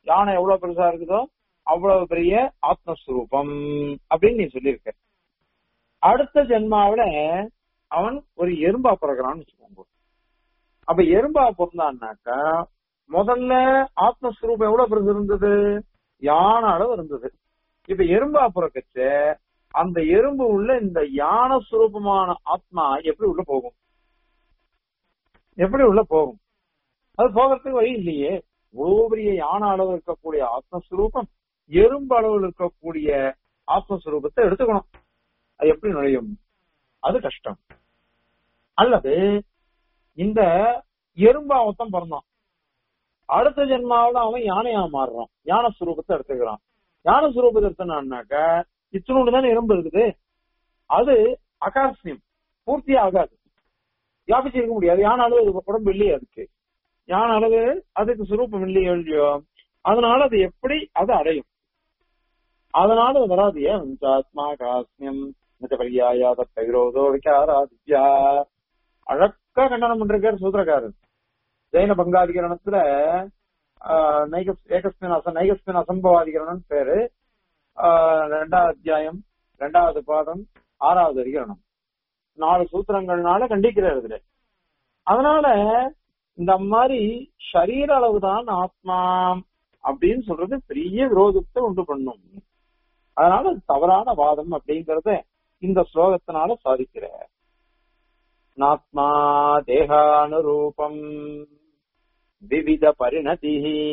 யானை எவ்வளவு பெருசா இருக்குதோ அவ்வளவு பெரிய ஆத்மஸ்வரூபம் அப்படின்னு நீ சொல்லியிருக்க அடுத்த ஜென்மாவில அவன் ஒரு எறும்பா பிறகுறான்னு வச்சுக்கோங்க அப்ப எறும்பா பிறந்தான்னாக்கா முதல்ல ஆத்மஸ்வரூபம் எவ்வளவு பெருசு இருந்தது யானை அளவு இருந்தது இப்ப எறும்பா பிறக்கச்ச அந்த எறும்பு உள்ள இந்த யான சுரூபமான ஆத்மா எப்படி உள்ள போகும் எப்படி உள்ள போகும் அது போகிறதுக்கு வழி இல்லையே இவ்வளவு பெரிய யானை அளவு இருக்கக்கூடிய ஆத்மஸ்வரூபம் எறும்பு அளவில் இருக்கக்கூடிய ஆத்மஸ்வரூபத்தை எடுத்துக்கணும் அது எப்படி நுழையும் அது கஷ்டம் அல்லது இந்த எறும்பா ஒருத்தன் பிறந்தான் அடுத்த ஜென்மாவில அவன் யானையா மாறுறான் யானை சுரூபத்தை எடுத்துக்கிறான் யானை சுரூபத்தை எடுத்தனாக்க இத்தினோடு தானே எறும்பு இருக்குது அது அகாசியம் பூர்த்தி ஆகாது வியாபிச்சிருக்க முடியாது யானை அளவு உடம்பு இல்லையே அதுக்கு யானை அளவு அதுக்கு சுரூபம் இல்லையோ இல்லையோ அதனால அது எப்படி அது அடையும் அதனால அது வராது ஏன் ஆத்மா காஸ்மியம் மிதபரியாயா தவிரோதோ விகாராதித்யா அழக்கா கண்டனம் பண்றாரு சூத்திரக்காரர் ஜெயின பங்காதிகரணத்துல ஏகஸ்மின் அச நைகஸ்மின் அசம்பவாதிகரணம் பேரு ரெண்டாவது அத்தியாயம் ரெண்டாவது பாதம் ஆறாவது அதிகரணம் நாலு சூத்திரங்கள்னால கண்டிக்கிறார் இதுல அதனால இந்த மாதிரி சரீர அளவுதான் ஆத்மா அப்படின்னு சொல்றது பெரிய விரோதத்தை உண்டு பண்ணும் அதனால அது தவறான வாதம் அப்படிங்கறத இந்த ஸ்லோகத்தினால சாதிக்கிற நாத்மா தேகானுரூபம் விவித பரிணதி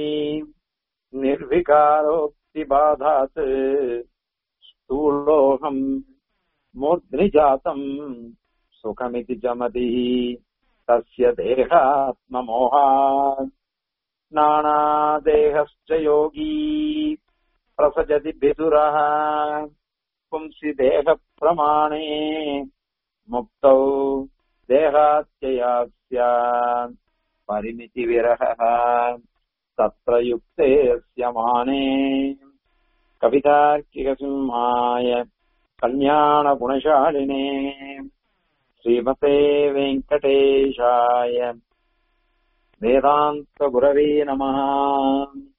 நிர்விகாரோக்தி பாதாத் ஸ்தூலோகம் மூர்த்னி ஜாத்தம் சுகமிதி ஜமதி தஸ்ய தேகாத்மமோகாத் நானாதேகश्च योगी प्रसजति भिदुरः पुंसि देहप्रमाणे मुक्तौ देहात्यया स्यात् परिमितिविरहः तत्र युक्ते स्यमाने कवितार्किकसिंहाय कल्याणगुणशालिने श्रीमते वेङ्कटेशाय वेदान्तगुरवे नमः